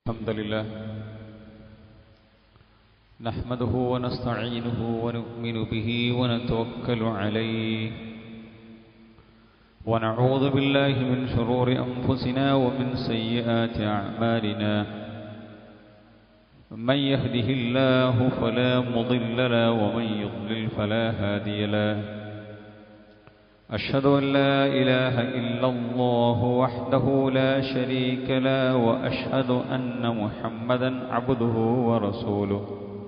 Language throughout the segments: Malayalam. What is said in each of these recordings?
الحمد لله نحمده ونستعينه ونؤمن به ونتوكل عليه ونعوذ بالله من شرور أنفسنا ومن سيئات أعمالنا من يهده الله فلا مضل له ومن يضلل فلا هادي له أشهد أن لا إله إلا الله وحده لا شريك له وأشهد أن محمدا عبده ورسوله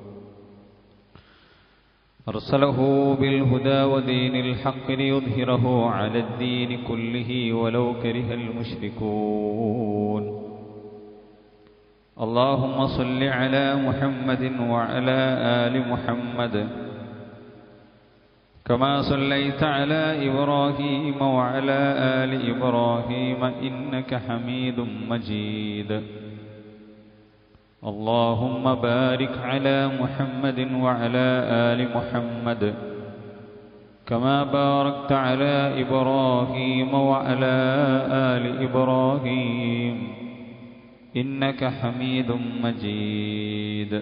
أرسله بالهدى ودين الحق ليظهره على الدين كله ولو كره المشركون اللهم صل على محمد وعلى آل محمد كما صليت على إبراهيم وعلى آل إبراهيم إنك حميد مجيد اللهم بارك على محمد وعلى آل محمد كما باركت على إبراهيم وعلى آل إبراهيم إنك حميد مجيد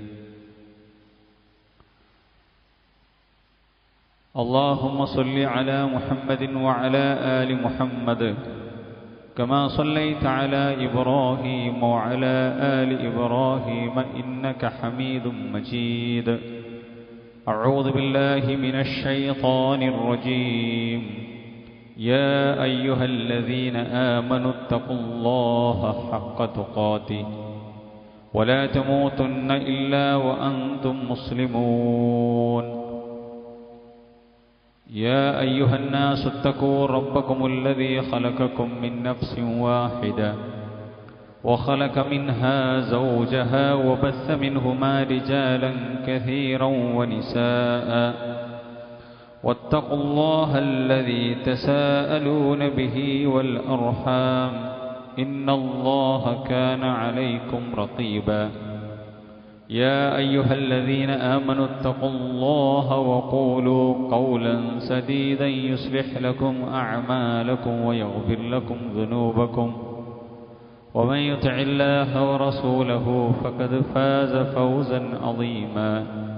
اللهم صل على محمد وعلى آل محمد كما صليت على إبراهيم وعلى آل إبراهيم إنك حميد مجيد أعوذ بالله من الشيطان الرجيم يا أيها الذين آمنوا اتقوا الله حق تقاته ولا تموتن إلا وأنتم مسلمون يا أيها الناس اتقوا ربكم الذي خلقكم من نفس واحدة وخلق منها زوجها وبث منهما رجالا كثيرا ونساء واتقوا الله الذي تساءلون به والأرحام إن الله كان عليكم رقيبا يا أيها الذين آمنوا اتقوا الله وقولوا قولا سديدا يصلح لكم أعمالكم ويغفر لكم ذنوبكم ومن يطع الله ورسوله فقد فاز فوزا عظيما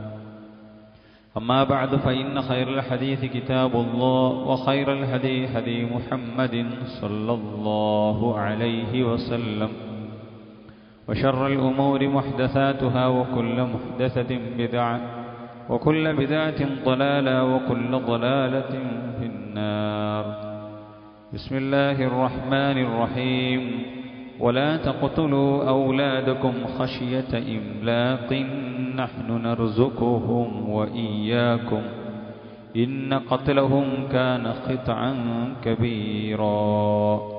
أما بعد فإن خير الحديث كتاب الله وخير الهدي هدي محمد صلى الله عليه وسلم وشر الأمور محدثاتها وكل محدثة بدعة وكل بدعة ضلالة وكل ضلالة في النار بسم الله الرحمن الرحيم ولا تقتلوا أولادكم خشية إملاق نحن نرزقهم وإياكم إن قتلهم كان خطعا كبيرا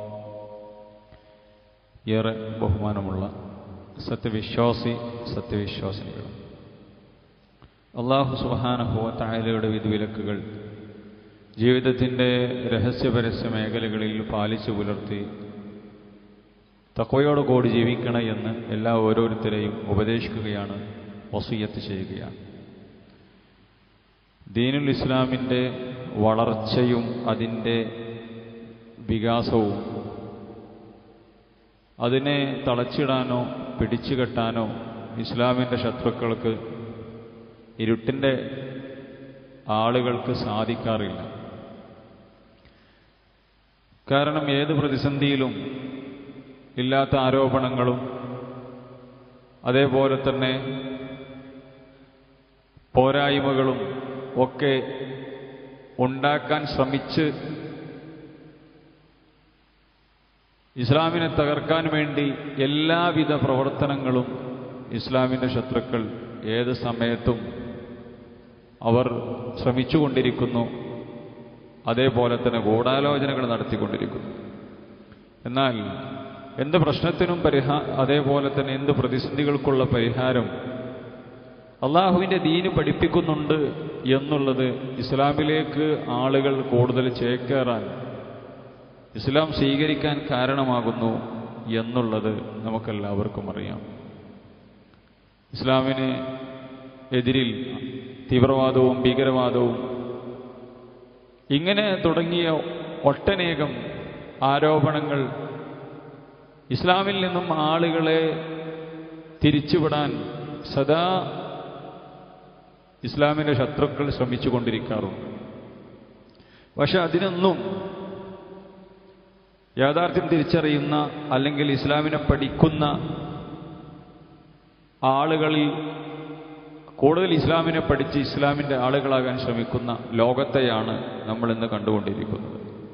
ഏറെ ബഹുമാനമുള്ള സത്യവിശ്വാസി സത്യവിശ്വാസിനികൾ അള്ളാഹു സുബാനഹുവ തായാലയുടെ വിധിവിലക്കുകൾ ജീവിതത്തിൻ്റെ രഹസ്യപരസ്യ മേഖലകളിൽ പാലിച്ചു പുലർത്തി തക്കവയോട് കൂടി ജീവിക്കണം എന്ന് എല്ലാ ഓരോരുത്തരെയും ഉപദേശിക്കുകയാണ് വസൂയത്ത് ചെയ്യുകയാണ് ദീനുൽ ഇസ്ലാമിൻ്റെ വളർച്ചയും അതിൻ്റെ വികാസവും അതിനെ തളച്ചിടാനോ പിടിച്ചുകെട്ടാനോ ഇസ്ലാമിൻ്റെ ശത്രുക്കൾക്ക് ഇരുട്ടിൻ്റെ ആളുകൾക്ക് സാധിക്കാറില്ല കാരണം ഏത് പ്രതിസന്ധിയിലും ഇല്ലാത്ത ആരോപണങ്ങളും അതേപോലെ തന്നെ പോരായ്മകളും ഒക്കെ ഉണ്ടാക്കാൻ ശ്രമിച്ച് ഇസ്ലാമിനെ തകർക്കാൻ വേണ്ടി എല്ലാവിധ പ്രവർത്തനങ്ങളും ഇസ്ലാമിൻ്റെ ശത്രുക്കൾ ഏത് സമയത്തും അവർ ശ്രമിച്ചുകൊണ്ടിരിക്കുന്നു അതേപോലെ തന്നെ ഗൂഢാലോചനകൾ നടത്തിക്കൊണ്ടിരിക്കുന്നു എന്നാൽ എന്ത് പ്രശ്നത്തിനും പരിഹാ അതേപോലെ തന്നെ എന്ത് പ്രതിസന്ധികൾക്കുള്ള പരിഹാരം അള്ളാഹുവിൻ്റെ ദീന് പഠിപ്പിക്കുന്നുണ്ട് എന്നുള്ളത് ഇസ്ലാമിലേക്ക് ആളുകൾ കൂടുതൽ ചേക്കേറാൻ ഇസ്ലാം സ്വീകരിക്കാൻ കാരണമാകുന്നു എന്നുള്ളത് നമുക്കെല്ലാവർക്കും അറിയാം ഇസ്ലാമിന് എതിരിൽ തീവ്രവാദവും ഭീകരവാദവും ഇങ്ങനെ തുടങ്ങിയ ഒട്ടനേകം ആരോപണങ്ങൾ ഇസ്ലാമിൽ നിന്നും ആളുകളെ തിരിച്ചുവിടാൻ സദാ ഇസ്ലാമിൻ്റെ ശത്രുക്കൾ ശ്രമിച്ചു കൊണ്ടിരിക്കാറുണ്ട് പക്ഷെ അതിനൊന്നും യാഥാർത്ഥ്യം തിരിച്ചറിയുന്ന അല്ലെങ്കിൽ ഇസ്ലാമിനെ പഠിക്കുന്ന ആളുകളിൽ കൂടുതൽ ഇസ്ലാമിനെ പഠിച്ച് ഇസ്ലാമിൻ്റെ ആളുകളാകാൻ ശ്രമിക്കുന്ന ലോകത്തെയാണ് നമ്മൾ ഇന്ന് കണ്ടുകൊണ്ടിരിക്കുന്നത്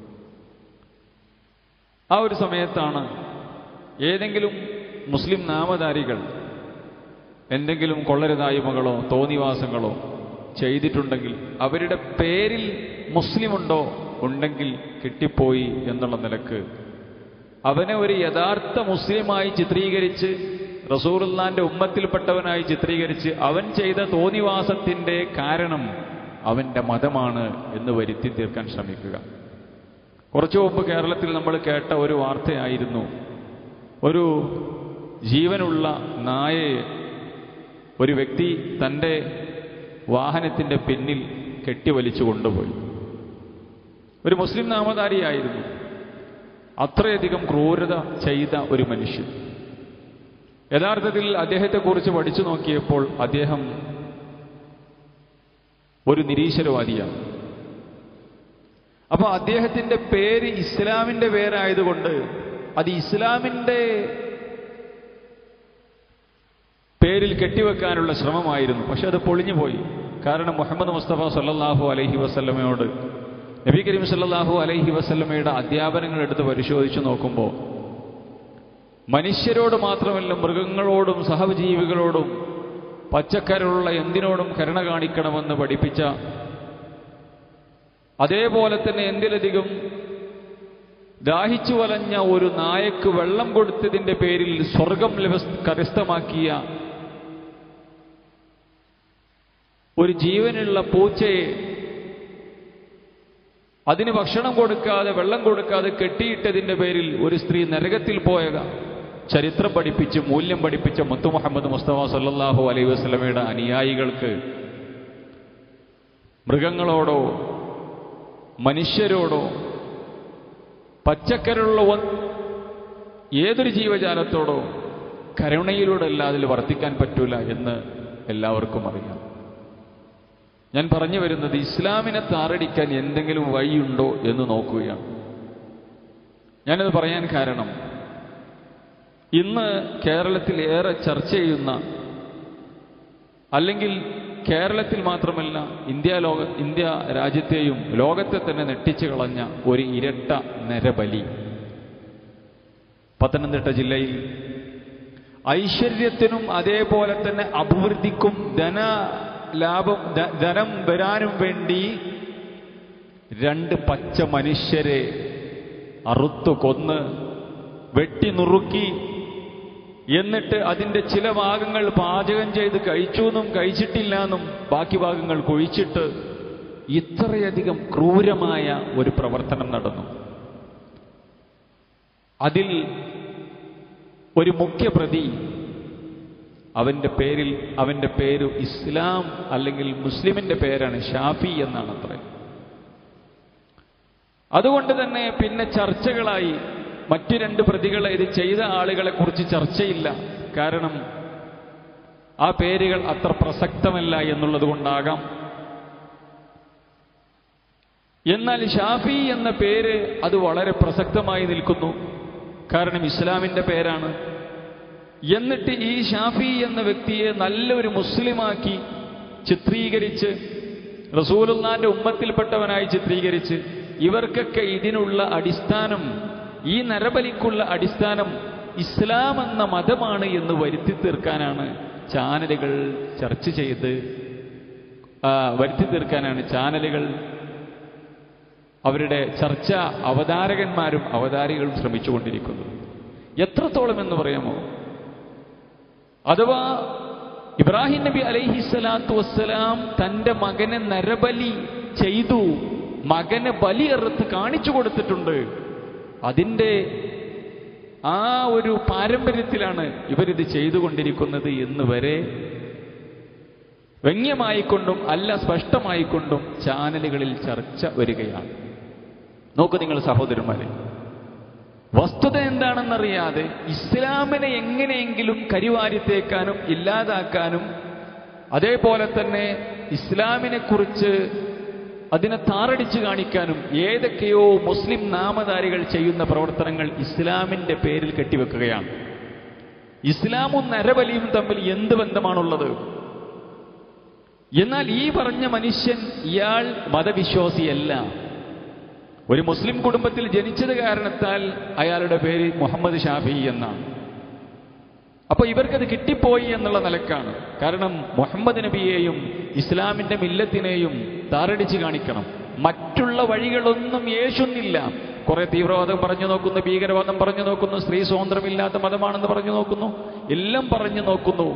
ആ ഒരു സമയത്താണ് ഏതെങ്കിലും മുസ്ലിം നാമധാരികൾ എന്തെങ്കിലും കൊള്ളരുതായ്മകളോ തോന്നിവാസങ്ങളോ ചെയ്തിട്ടുണ്ടെങ്കിൽ അവരുടെ പേരിൽ മുസ്ലിമുണ്ടോ ഉണ്ടെങ്കിൽ കിട്ടിപ്പോയി എന്നുള്ള നിലക്ക് അവനെ ഒരു യഥാർത്ഥ മുസ്ലിമായി ചിത്രീകരിച്ച് റസൂറുല്ലാന്റെ ഉമ്മത്തിൽപ്പെട്ടവനായി ചിത്രീകരിച്ച് അവൻ ചെയ്ത തോന്നിവാസത്തിന്റെ കാരണം അവന്റെ മതമാണ് എന്ന് വരുത്തി തീർക്കാൻ ശ്രമിക്കുക കുറച്ചു മുമ്പ് കേരളത്തിൽ നമ്മൾ കേട്ട ഒരു വാർത്തയായിരുന്നു ഒരു ജീവനുള്ള നായയെ ഒരു വ്യക്തി തൻ്റെ വാഹനത്തിൻ്റെ പിന്നിൽ കെട്ടിവലിച്ചു കൊണ്ടുപോയി ഒരു മുസ്ലിം നാമധാരിയായിരുന്നു അത്രയധികം ക്രൂരത ചെയ്ത ഒരു മനുഷ്യൻ യഥാർത്ഥത്തിൽ അദ്ദേഹത്തെക്കുറിച്ച് പഠിച്ചു നോക്കിയപ്പോൾ അദ്ദേഹം ഒരു നിരീശ്വരവാദിയാണ് അപ്പൊ അദ്ദേഹത്തിന്റെ പേര് ഇസ്ലാമിന്റെ പേരായതുകൊണ്ട് അത് ഇസ്ലാമിന്റെ പേരിൽ കെട്ടിവെക്കാനുള്ള ശ്രമമായിരുന്നു പക്ഷെ അത് പൊളിഞ്ഞുപോയി കാരണം മുഹമ്മദ് മുസ്തഫ സല്ലാഹു അലൈഹി വസല്ലമയോട് നബി കരീം സല്ലാഹു അലൈഹി വസല്ലമയുടെ അധ്യാപനങ്ങൾ എടുത്ത് പരിശോധിച്ചു നോക്കുമ്പോൾ മനുഷ്യരോട് മാത്രമല്ല മൃഗങ്ങളോടും സഹജീവികളോടും പച്ചക്കരുള്ള എന്തിനോടും കരുണ കാണിക്കണമെന്ന് പഠിപ്പിച്ച അതേപോലെ തന്നെ എന്തിലധികം ദാഹിച്ചു വലഞ്ഞ ഒരു നായക്ക് വെള്ളം കൊടുത്തതിന്റെ പേരിൽ സ്വർഗം കരസ്ഥമാക്കിയ ഒരു ജീവനുള്ള പൂച്ചയെ അതിന് ഭക്ഷണം കൊടുക്കാതെ വെള്ളം കൊടുക്കാതെ കെട്ടിയിട്ടതിന്റെ പേരിൽ ഒരു സ്ത്രീ നരകത്തിൽ പോയ ചരിത്രം പഠിപ്പിച്ച് മൂല്യം പഠിപ്പിച്ച മുത്തു മുഹമ്മദ് മുസ്തഫ സല്ലാഹു അലൈഹി വസ്ലമയുടെ അനുയായികൾക്ക് മൃഗങ്ങളോടോ മനുഷ്യരോടോ പച്ചക്കരുള്ള ഏതൊരു ജീവജാലത്തോടോ കരുണയിലൂടെ അല്ല അതിൽ വർത്തിക്കാൻ പറ്റൂല എന്ന് എല്ലാവർക്കും അറിയാം ഞാൻ പറഞ്ഞു വരുന്നത് ഇസ്ലാമിനെ താറടിക്കാൻ എന്തെങ്കിലും വഴിയുണ്ടോ എന്ന് നോക്കുകയാണ് ഞാനത് പറയാൻ കാരണം ഇന്ന് കേരളത്തിൽ ഏറെ ചർച്ച ചെയ്യുന്ന അല്ലെങ്കിൽ കേരളത്തിൽ മാത്രമല്ല ഇന്ത്യ ലോക ഇന്ത്യ രാജ്യത്തെയും ലോകത്തെ തന്നെ നെട്ടിച്ചു കളഞ്ഞ ഒരു ഇരട്ട നരബലി പത്തനംതിട്ട ജില്ലയിൽ ഐശ്വര്യത്തിനും അതേപോലെ തന്നെ അഭിവൃദ്ധിക്കും ധന ലാഭം ധനം വരാനും വേണ്ടി രണ്ട് പച്ച മനുഷ്യരെ അറുത്തു കൊന്ന് വെട്ടി നുറുക്കി എന്നിട്ട് അതിന്റെ ചില ഭാഗങ്ങൾ പാചകം ചെയ്ത് കഴിച്ചു എന്നും കഴിച്ചിട്ടില്ല എന്നും ബാക്കി ഭാഗങ്ങൾ കുഴിച്ചിട്ട് ഇത്രയധികം ക്രൂരമായ ഒരു പ്രവർത്തനം നടന്നു അതിൽ ഒരു മുഖ്യപ്രതി അവന്റെ പേരിൽ അവന്റെ പേര് ഇസ്ലാം അല്ലെങ്കിൽ മുസ്ലിമിന്റെ പേരാണ് ഷാഫി എന്നാണ് അത്ര അതുകൊണ്ട് തന്നെ പിന്നെ ചർച്ചകളായി മറ്റു രണ്ട് പ്രതികളെ ഇത് ചെയ്ത ആളുകളെ കുറിച്ച് ചർച്ചയില്ല കാരണം ആ പേരുകൾ അത്ര പ്രസക്തമല്ല എന്നുള്ളത് കൊണ്ടാകാം എന്നാൽ ഷാഫി എന്ന പേര് അത് വളരെ പ്രസക്തമായി നിൽക്കുന്നു കാരണം ഇസ്ലാമിന്റെ പേരാണ് എന്നിട്ട് ഈ ഷാഫി എന്ന വ്യക്തിയെ നല്ലൊരു മുസ്ലിമാക്കി ചിത്രീകരിച്ച് റസൂലുള്ളാന്റെ ഉമ്മത്തിൽപ്പെട്ടവനായി ചിത്രീകരിച്ച് ഇവർക്കൊക്കെ ഇതിനുള്ള അടിസ്ഥാനം ഈ നരബലിക്കുള്ള അടിസ്ഥാനം ഇസ്ലാം എന്ന മതമാണ് എന്ന് വരുത്തി തീർക്കാനാണ് ചാനലുകൾ ചർച്ച ചെയ്ത് വരുത്തി തീർക്കാനാണ് ചാനലുകൾ അവരുടെ ചർച്ച അവതാരകന്മാരും അവതാരികളും ശ്രമിച്ചുകൊണ്ടിരിക്കുന്നത് എത്രത്തോളം എന്ന് പറയാമോ അഥവാ ഇബ്രാഹിം നബി അലൈഹി സ്വലാത്തു വസ്സലാം തന്റെ മകനെ നരബലി ചെയ്തു മകനെ ബലിയെറുത്ത് കാണിച്ചു കൊടുത്തിട്ടുണ്ട് അതിൻ്റെ ആ ഒരു പാരമ്പര്യത്തിലാണ് ഇവരിത് ചെയ്തുകൊണ്ടിരിക്കുന്നത് എന്ന് വരെ വ്യംഗ്യമായിക്കൊണ്ടും അല്ല സ്പഷ്ടമായിക്കൊണ്ടും ചാനലുകളിൽ ചർച്ച വരികയാണ് നോക്കൂ നിങ്ങൾ സഹോദരന്മാരെ വസ്തുത എന്താണെന്നറിയാതെ ഇസ്ലാമിനെ എങ്ങനെയെങ്കിലും കരിവാരിത്തേക്കാനും ഇല്ലാതാക്കാനും അതേപോലെ തന്നെ ഇസ്ലാമിനെ കുറിച്ച് അതിനെ താറടിച്ചു കാണിക്കാനും ഏതൊക്കെയോ മുസ്ലിം നാമധാരികൾ ചെയ്യുന്ന പ്രവർത്തനങ്ങൾ ഇസ്ലാമിന്റെ പേരിൽ കെട്ടിവെക്കുകയാണ് ഇസ്ലാമും നരബലിയും തമ്മിൽ എന്ത് ബന്ധമാണുള്ളത് എന്നാൽ ഈ പറഞ്ഞ മനുഷ്യൻ ഇയാൾ മതവിശ്വാസിയല്ല ഒരു മുസ്ലിം കുടുംബത്തിൽ ജനിച്ചത് കാരണത്താൽ അയാളുടെ പേര് മുഹമ്മദ് ഷാഫി എന്നാണ് അപ്പൊ ഇവർക്കത് കിട്ടിപ്പോയി എന്നുള്ള നിലക്കാണ് കാരണം മുഹമ്മദ് നബിയെയും ഇസ്ലാമിന്റെ മില്ലത്തിനെയും താറടിച്ച് കാണിക്കണം മറ്റുള്ള വഴികളൊന്നും യേശുന്നില്ല കുറെ തീവ്രവാദം പറഞ്ഞു നോക്കുന്നു ഭീകരവാദം പറഞ്ഞു നോക്കുന്നു സ്ത്രീ സ്വാതന്ത്ര്യമില്ലാത്ത മതമാണെന്ന് പറഞ്ഞു നോക്കുന്നു എല്ലാം പറഞ്ഞു നോക്കുന്നു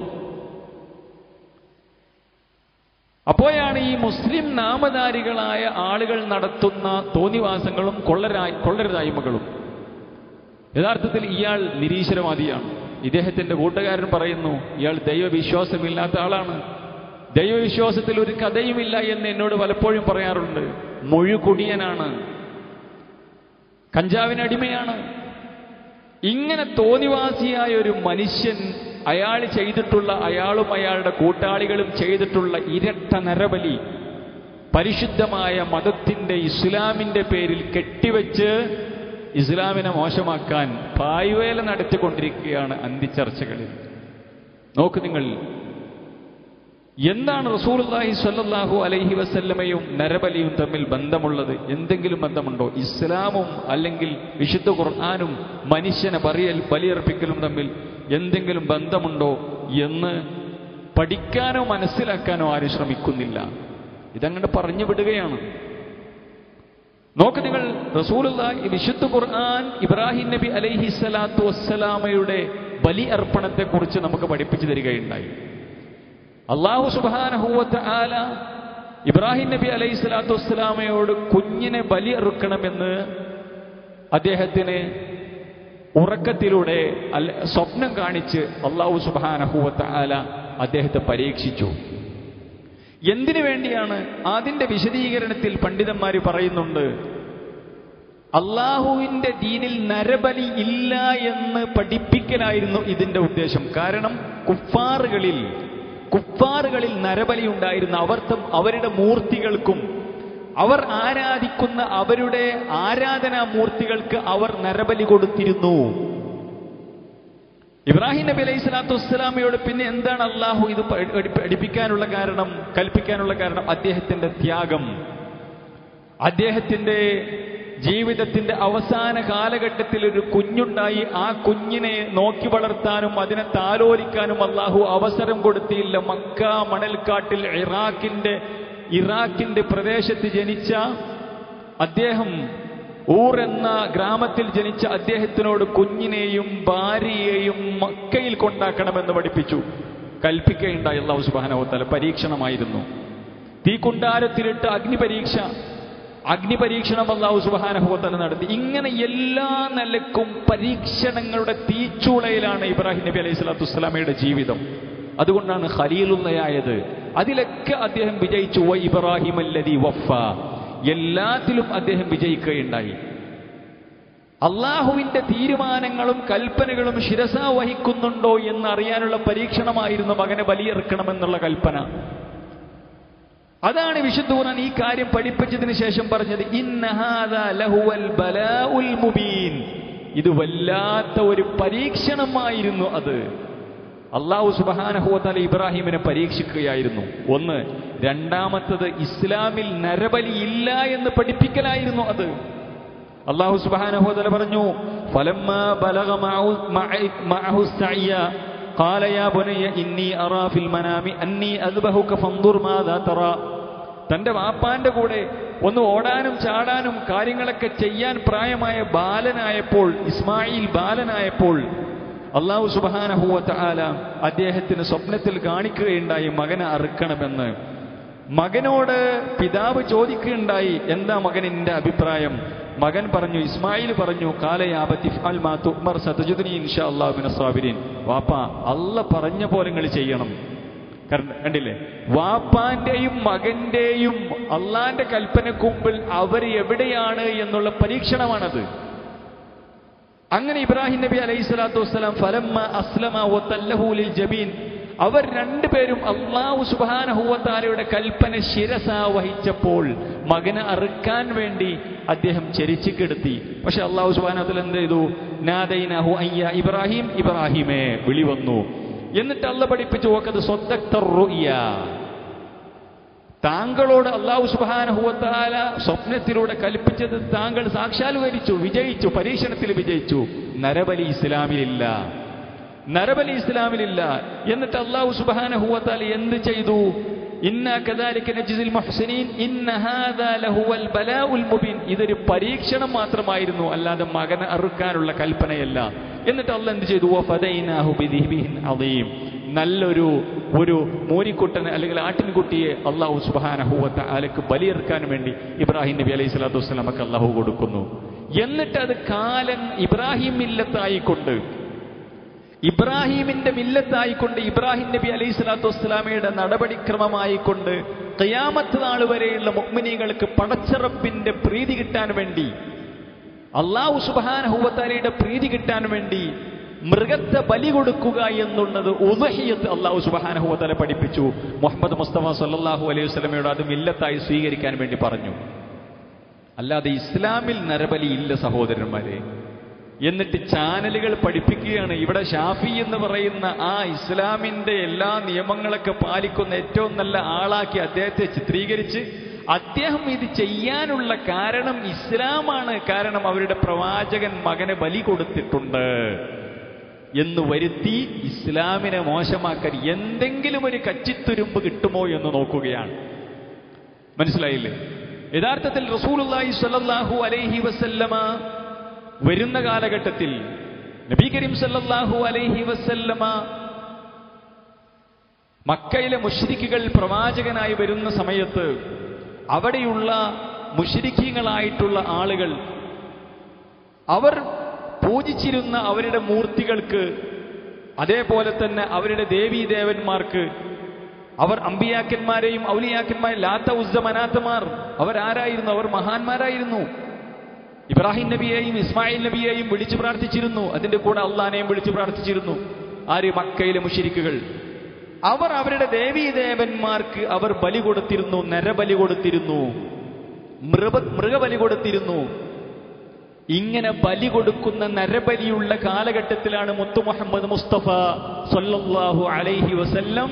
അപ്പോഴാണ് ഈ മുസ്ലിം നാമധാരികളായ ആളുകൾ നടത്തുന്ന തോന്നിവാസങ്ങളും കൊള്ളരാ കൊള്ളരുതായ്മകളും യഥാർത്ഥത്തിൽ ഇയാൾ നിരീശ്വരവാദിയാണ് ഇദ്ദേഹത്തിന്റെ കൂട്ടുകാരൻ പറയുന്നു ഇയാൾ ദൈവവിശ്വാസമില്ലാത്ത ആളാണ് ദൈവവിശ്വാസത്തിൽ ഒരു കഥയുമില്ല എന്ന് എന്നോട് പലപ്പോഴും പറയാറുണ്ട് മുഴുകുടിയനാണ് കഞ്ചാവിന് അടിമയാണ് ഇങ്ങനെ തോന്നിവാസിയായ ഒരു മനുഷ്യൻ അയാൾ ചെയ്തിട്ടുള്ള അയാളും അയാളുടെ കൂട്ടാളികളും ചെയ്തിട്ടുള്ള ഇരട്ട നരബലി പരിശുദ്ധമായ മതത്തിന്റെ ഇസ്ലാമിന്റെ പേരിൽ കെട്ടിവെച്ച് ഇസ്ലാമിനെ മോശമാക്കാൻ പായ്വേല നടത്തിക്കൊണ്ടിരിക്കുകയാണ് അന്തിച്ചർച്ചകളിൽ നോക്ക് നിങ്ങൾ എന്താണ് റസൂലുള്ളാഹി സ്വല്ലല്ലാഹു അലൈഹി വസല്ലമയും നരബലിയും തമ്മിൽ ബന്ധമുള്ളത് എന്തെങ്കിലും ബന്ധമുണ്ടോ ഇസ്ലാമും അല്ലെങ്കിൽ വിശുദ്ധ ഖുർആാനും മനുഷ്യനെ ബറിയൽ ബലിയർപ്പിക്കലും തമ്മിൽ എന്തെങ്കിലും ബന്ധമുണ്ടോ എന്ന് പഠിക്കാനോ മനസ്സിലാക്കാനോ ആരും ശ്രമിക്കുന്നില്ല ഇതങ്ങോട്ട് പറഞ്ഞു വിടുകയാണ് നോക്ക് നിങ്ങൾ റസൂലുള്ള വിശുദ്ധ ഖുർആൻ ഇബ്രാഹിം നബി അലൈഹി സ്വലാത്തു വസ്സലാമയുടെ ബലി അർപ്പണത്തെക്കുറിച്ച് നമുക്ക് പഠിപ്പിച്ചു തരികയുണ്ടായി അള്ളാഹു സുബാനഹൂവത്ത് ആല ഇബ്രാഹിം നബി അലൈഹി സ്വലാത്തു വസ്സലാമയോട് കുഞ്ഞിനെ ബലി അറുക്കണമെന്ന് അദ്ദേഹത്തിന് ഉറക്കത്തിലൂടെ അല്ല സ്വപ്നം കാണിച്ച് അള്ളാഹു സുബാനഹൂവത്ത് ആല അദ്ദേഹത്തെ പരീക്ഷിച്ചു എന്തിനു വേണ്ടിയാണ് അതിന്റെ വിശദീകരണത്തിൽ പണ്ഡിതന്മാർ പറയുന്നുണ്ട് അള്ളാഹുവിന്റെ ദീനിൽ നരബലി ഇല്ല എന്ന് പഠിപ്പിക്കലായിരുന്നു ഇതിന്റെ ഉദ്ദേശം കാരണം കുഫാറുകളിൽ കുഫാറുകളിൽ നരബലി ഉണ്ടായിരുന്ന അവർത്തും അവരുടെ മൂർത്തികൾക്കും അവർ ആരാധിക്കുന്ന അവരുടെ ആരാധനാ മൂർത്തികൾക്ക് അവർ നരബലി കൊടുത്തിരുന്നു ഇബ്രാഹിം നബി അലൈഹി സ്വലാത്തു വസ്സലാമയോട് പിന്നെ എന്താണ് അള്ളാഹു ഇത് പഠി- പഠിപ്പിക്കാനുള്ള കാരണം കൽപ്പിക്കാനുള്ള കാരണം അദ്ദേഹത്തിന്റെ ത്യാഗം അദ്ദേഹത്തിന്റെ ജീവിതത്തിന്റെ അവസാന കാലഘട്ടത്തിൽ ഒരു കുഞ്ഞുണ്ടായി ആ കുഞ്ഞിനെ നോക്കി വളർത്താനും അതിനെ താലോലിക്കാനും അള്ളാഹു അവസരം കൊടുത്തില്ല മക്ക മണൽക്കാട്ടിൽ ഇറാഖിന്റെ ഇറാഖിന്റെ പ്രദേശത്ത് ജനിച്ച അദ്ദേഹം ഊർ എന്ന ഗ്രാമത്തിൽ ജനിച്ച അദ്ദേഹത്തിനോട് കുഞ്ഞിനെയും ഭാര്യയെയും മക്കയിൽ കൊണ്ടാക്കണമെന്ന് പഠിപ്പിച്ചു കൽപ്പിക്കുകയുണ്ടായി അള്ളാഹു സുബാനവത്തല പരീക്ഷണമായിരുന്നു തീക്കുണ്ടാരത്തിലിട്ട് അഗ്നിപരീക്ഷ അഗ്നിപരീക്ഷണം അള്ളാഹു സുബാനഹുവത്തല നടത്തി ഇങ്ങനെ എല്ലാ നിലക്കും പരീക്ഷണങ്ങളുടെ തീച്ചൂളയിലാണ് ഇബ്രാഹിം നബി അലൈഹി സ്വലാത്തു വസ്സലാമയുടെ ജീവിതം അതുകൊണ്ടാണ് ഖലീലുള്ളയായത് അതിലൊക്കെ അദ്ദേഹം വിജയിച്ചു വ ഇബ്രാഹിം അല്ലതി വഫ എല്ലാത്തിലും അദ്ദേഹം വിജയിക്കുകയുണ്ടായി അള്ളാഹുവിന്റെ തീരുമാനങ്ങളും കൽപ്പനകളും ശിരസ വഹിക്കുന്നുണ്ടോ എന്ന് അറിയാനുള്ള പരീക്ഷണമായിരുന്നു മകനെ ബലിയെറുക്കണമെന്നുള്ള കൽപ്പന അതാണ് വിശുദ്ധ ഖുർആൻ ഈ കാര്യം പഠിപ്പിച്ചതിന് ശേഷം പറഞ്ഞത് ഇന്നഹാദ ലഹുവൽ ബലാഉൽ മുബീൻ ഇത് വല്ലാത്ത ഒരു പരീക്ഷണമായിരുന്നു അത് അള്ളാഹു സുബാനഹുവത്താല ഇബ്രാഹിമിനെ പരീക്ഷിക്കുകയായിരുന്നു ഒന്ന് രണ്ടാമത്തത് ഇസ്ലാമിൽ നരബലി ഇല്ല എന്ന് പഠിപ്പിക്കലായിരുന്നു അത് അള്ളാഹു സുബാനഹുവതല പറഞ്ഞു ഫലമ്മ ബലഗ മഅഹു- മഅ- മഅഹു السعي قال يا بني إني أرى في المنام أني أذبحك فانظر ماذا ترى തന്റെ വാപ്പാന്റെ കൂടെ ഒന്ന് ഓടാനും ചാടാനും കാര്യങ്ങളൊക്കെ ചെയ്യാൻ പ്രായമായ ബാലനായപ്പോൾ ഇസ്മായിൽ ബാലനായപ്പോൾ അള്ളാഹു സുബാനഹുവത്ത ആല അദ്ദേഹത്തിന് സ്വപ്നത്തിൽ കാണിക്കുകയുണ്ടായി മകനെ അറുക്കണമെന്ന് മകനോട് പിതാവ് ചോദിക്കുകയുണ്ടായി എന്താ മകൻ എന്റെ അഭിപ്രായം മകൻ പറഞ്ഞു ഇസ്മായിൽ പറഞ്ഞു കാലയാബിൻ വാപ്പ അല്ല പറഞ്ഞ പോലെ നിങ്ങൾ ചെയ്യണം കാരണം കണ്ടില്ലേ വാപ്പാന്റെയും മകന്റെയും അള്ളാന്റെ കൽപ്പനക്ക് മുമ്പിൽ അവർ എവിടെയാണ് എന്നുള്ള പരീക്ഷണമാണത് അങ്ങനെ ഇബ്രാഹിം നബി അലൈഹി സ്വലാത്തു വസ്സലാം ഫലമ്മ അസ്ലമ വത്തല്ലഹൂലിൽ ജബീൻ അവർ രണ്ടുപേരും അള്ളാഹു സുബാനഹുവത്താലയുടെ കൽപ്പന ശിരസ വഹിച്ചപ്പോൾ മകനെ അറുക്കാൻ വേണ്ടി അദ്ദേഹം ചരിച്ചു കെടുത്തി പക്ഷെ അള്ളാഹു സുബാനത്തിൽ എന്ത് ചെയ്തു നാദൈനഹു അയ്യ ഇബ്രാഹിം ഇബ്രാഹിമേ വിളി വന്നു എന്നിട്ട് അല്ല പഠിപ്പിച്ചു നോക്കത് സ്വത്തക്തറുയ്യ താങ്കളോട് അള്ളാഹു സുബാനഹുവത്താല സ്വപ്നത്തിലൂടെ കൽപ്പിച്ചത് താങ്കൾ സാക്ഷാത്കരിച്ചു വിജയിച്ചു പരീക്ഷണത്തിൽ വിജയിച്ചു നരബലി ഇസ്ലാമിലില്ല നരബലി ഇസ്ലാമിലില്ല എന്നിട്ട് അള്ളാഹു സുബാനഹുവത്താല എന്ത് ചെയ്തു ഇന്ന കദാലിക നജ്സിൽ മുഹ്സിനീൻ ഇന്ന ഹാദാ ലഹുവൽ ബലാഉൽ മുബീൻ ഇതൊരു പരീക്ഷണം മാത്രമായിരുന്നു അല്ലാതെ മകനെ അറുക്കാനുള്ള കൽപ്പനയല്ല എന്നിട്ട് അള്ളാഹ് എന്ത് ചെയ്തു വഫദൈനാഹു ബിദിഹിൻ അദീം നല്ലൊരു ഒരു മൂരിക്കുട്ടനെ അല്ലെങ്കിൽ ആട്ടിൻകുട്ടിയെ അള്ളാഹു സുബാനഹുവത്ത ആലക്ക് ബലിയെറുക്കാൻ വേണ്ടി ഇബ്രാഹിം നബി അലൈഹി സ്വലാത്തു വസ്സലാമക്ക് അള്ളാഹു കൊടുക്കുന്നു എന്നിട്ട് അത് കാലൻ ഇബ്രാഹിം മില്ലത്തായിക്കൊണ്ട് ഇബ്രാഹിമിന്റെ മില്ലത്തായിക്കൊണ്ട് ഇബ്രാഹിം നബി അലൈഹി സ്വലാത്തു വസ്സലാമയുടെ നടപടിക്രമമായിക്കൊണ്ട് കയാമത്ത് നാൾ വരെയുള്ള മുഗ്മിനികൾക്ക് പടച്ചറപ്പിന്റെ പ്രീതി കിട്ടാൻ വേണ്ടി അള്ളാഹു സുബാനഹുവത്താലയുടെ പ്രീതി കിട്ടാൻ വേണ്ടി മൃഗത്തെ ബലി കൊടുക്കുക എന്നുള്ളത് ഉദഹിയത്ത് അള്ളാഹു സുബാനഹുവത്തല പഠിപ്പിച്ചു മുഹമ്മദ് മുസ്തഫ സല്ലാഹു അലൈഹി വസ്ലമയോട് അത് മില്ലത്തായി സ്വീകരിക്കാൻ വേണ്ടി പറഞ്ഞു അല്ലാതെ ഇസ്ലാമിൽ നരബലി ഇല്ല സഹോദരന്മാരെ എന്നിട്ട് ചാനലുകൾ പഠിപ്പിക്കുകയാണ് ഇവിടെ ഷാഫി എന്ന് പറയുന്ന ആ ഇസ്ലാമിന്റെ എല്ലാ നിയമങ്ങളൊക്കെ പാലിക്കുന്ന ഏറ്റവും നല്ല ആളാക്കി അദ്ദേഹത്തെ ചിത്രീകരിച്ച് അദ്ദേഹം ഇത് ചെയ്യാനുള്ള കാരണം ഇസ്ലാമാണ് കാരണം അവരുടെ പ്രവാചകൻ മകനെ ബലി കൊടുത്തിട്ടുണ്ട് എന്ന് വരുത്തി ഇസ്ലാമിനെ മോശമാക്കാൻ എന്തെങ്കിലും ഒരു കച്ചിത്തുരുമ്പ് കിട്ടുമോ എന്ന് നോക്കുകയാണ് മനസ്സിലായില്ലേ യഥാർത്ഥത്തിൽ റസൂലുള്ളാഹി സ്വല്ലല്ലാഹു അലൈഹി വസല്ലമ വരുന്ന കാലഘട്ടത്തിൽ നബി കരീം സല്ലല്ലാഹു അലൈഹി വസല്ലമ മക്കയിലെ മുഷ്രിക്കുകൾ പ്രവാചകനായി വരുന്ന സമയത്ത് അവിടെയുള്ള മുഷ്രിക്കീങ്ങളായിട്ടുള്ള ആളുകൾ അവർ പൂജിച്ചിരുന്ന അവരുടെ മൂർത്തികൾക്ക് അതേപോലെ തന്നെ അവരുടെ ദേവീദേവന്മാർക്ക് അവർ അമ്പിയാക്കന്മാരെയും ഔലിയാക്കന്മാരെയും ലാത്ത ഉസ്സ മനാത്തമാർ അവരാരായിരുന്നു അവർ മഹാന്മാരായിരുന്നു ഇബ്രാഹിം നബിയെയും ഇസ്മായിൽ നബിയെയും വിളിച്ചു പ്രാർത്ഥിച്ചിരുന്നു അതിന്റെ കൂടെ അള്ളഹാനെയും വിളിച്ചു പ്രാർത്ഥിച്ചിരുന്നു ആര് മക്കയിലെ മുഷിരിക്കുകൾ അവർ അവരുടെ ദേവീദേവന്മാർക്ക് അവർ ബലി കൊടുത്തിരുന്നു നരബലി കൊടുത്തിരുന്നു മൃഗ മൃഗബലി കൊടുത്തിരുന്നു ഇങ്ങനെ ബലി കൊടുക്കുന്ന നരബലിയുള്ള കാലഘട്ടത്തിലാണ് മുത്തു മുഹമ്മദ് മുസ്തഫ സല്ലല്ലാഹു അലൈഹി വസല്ലം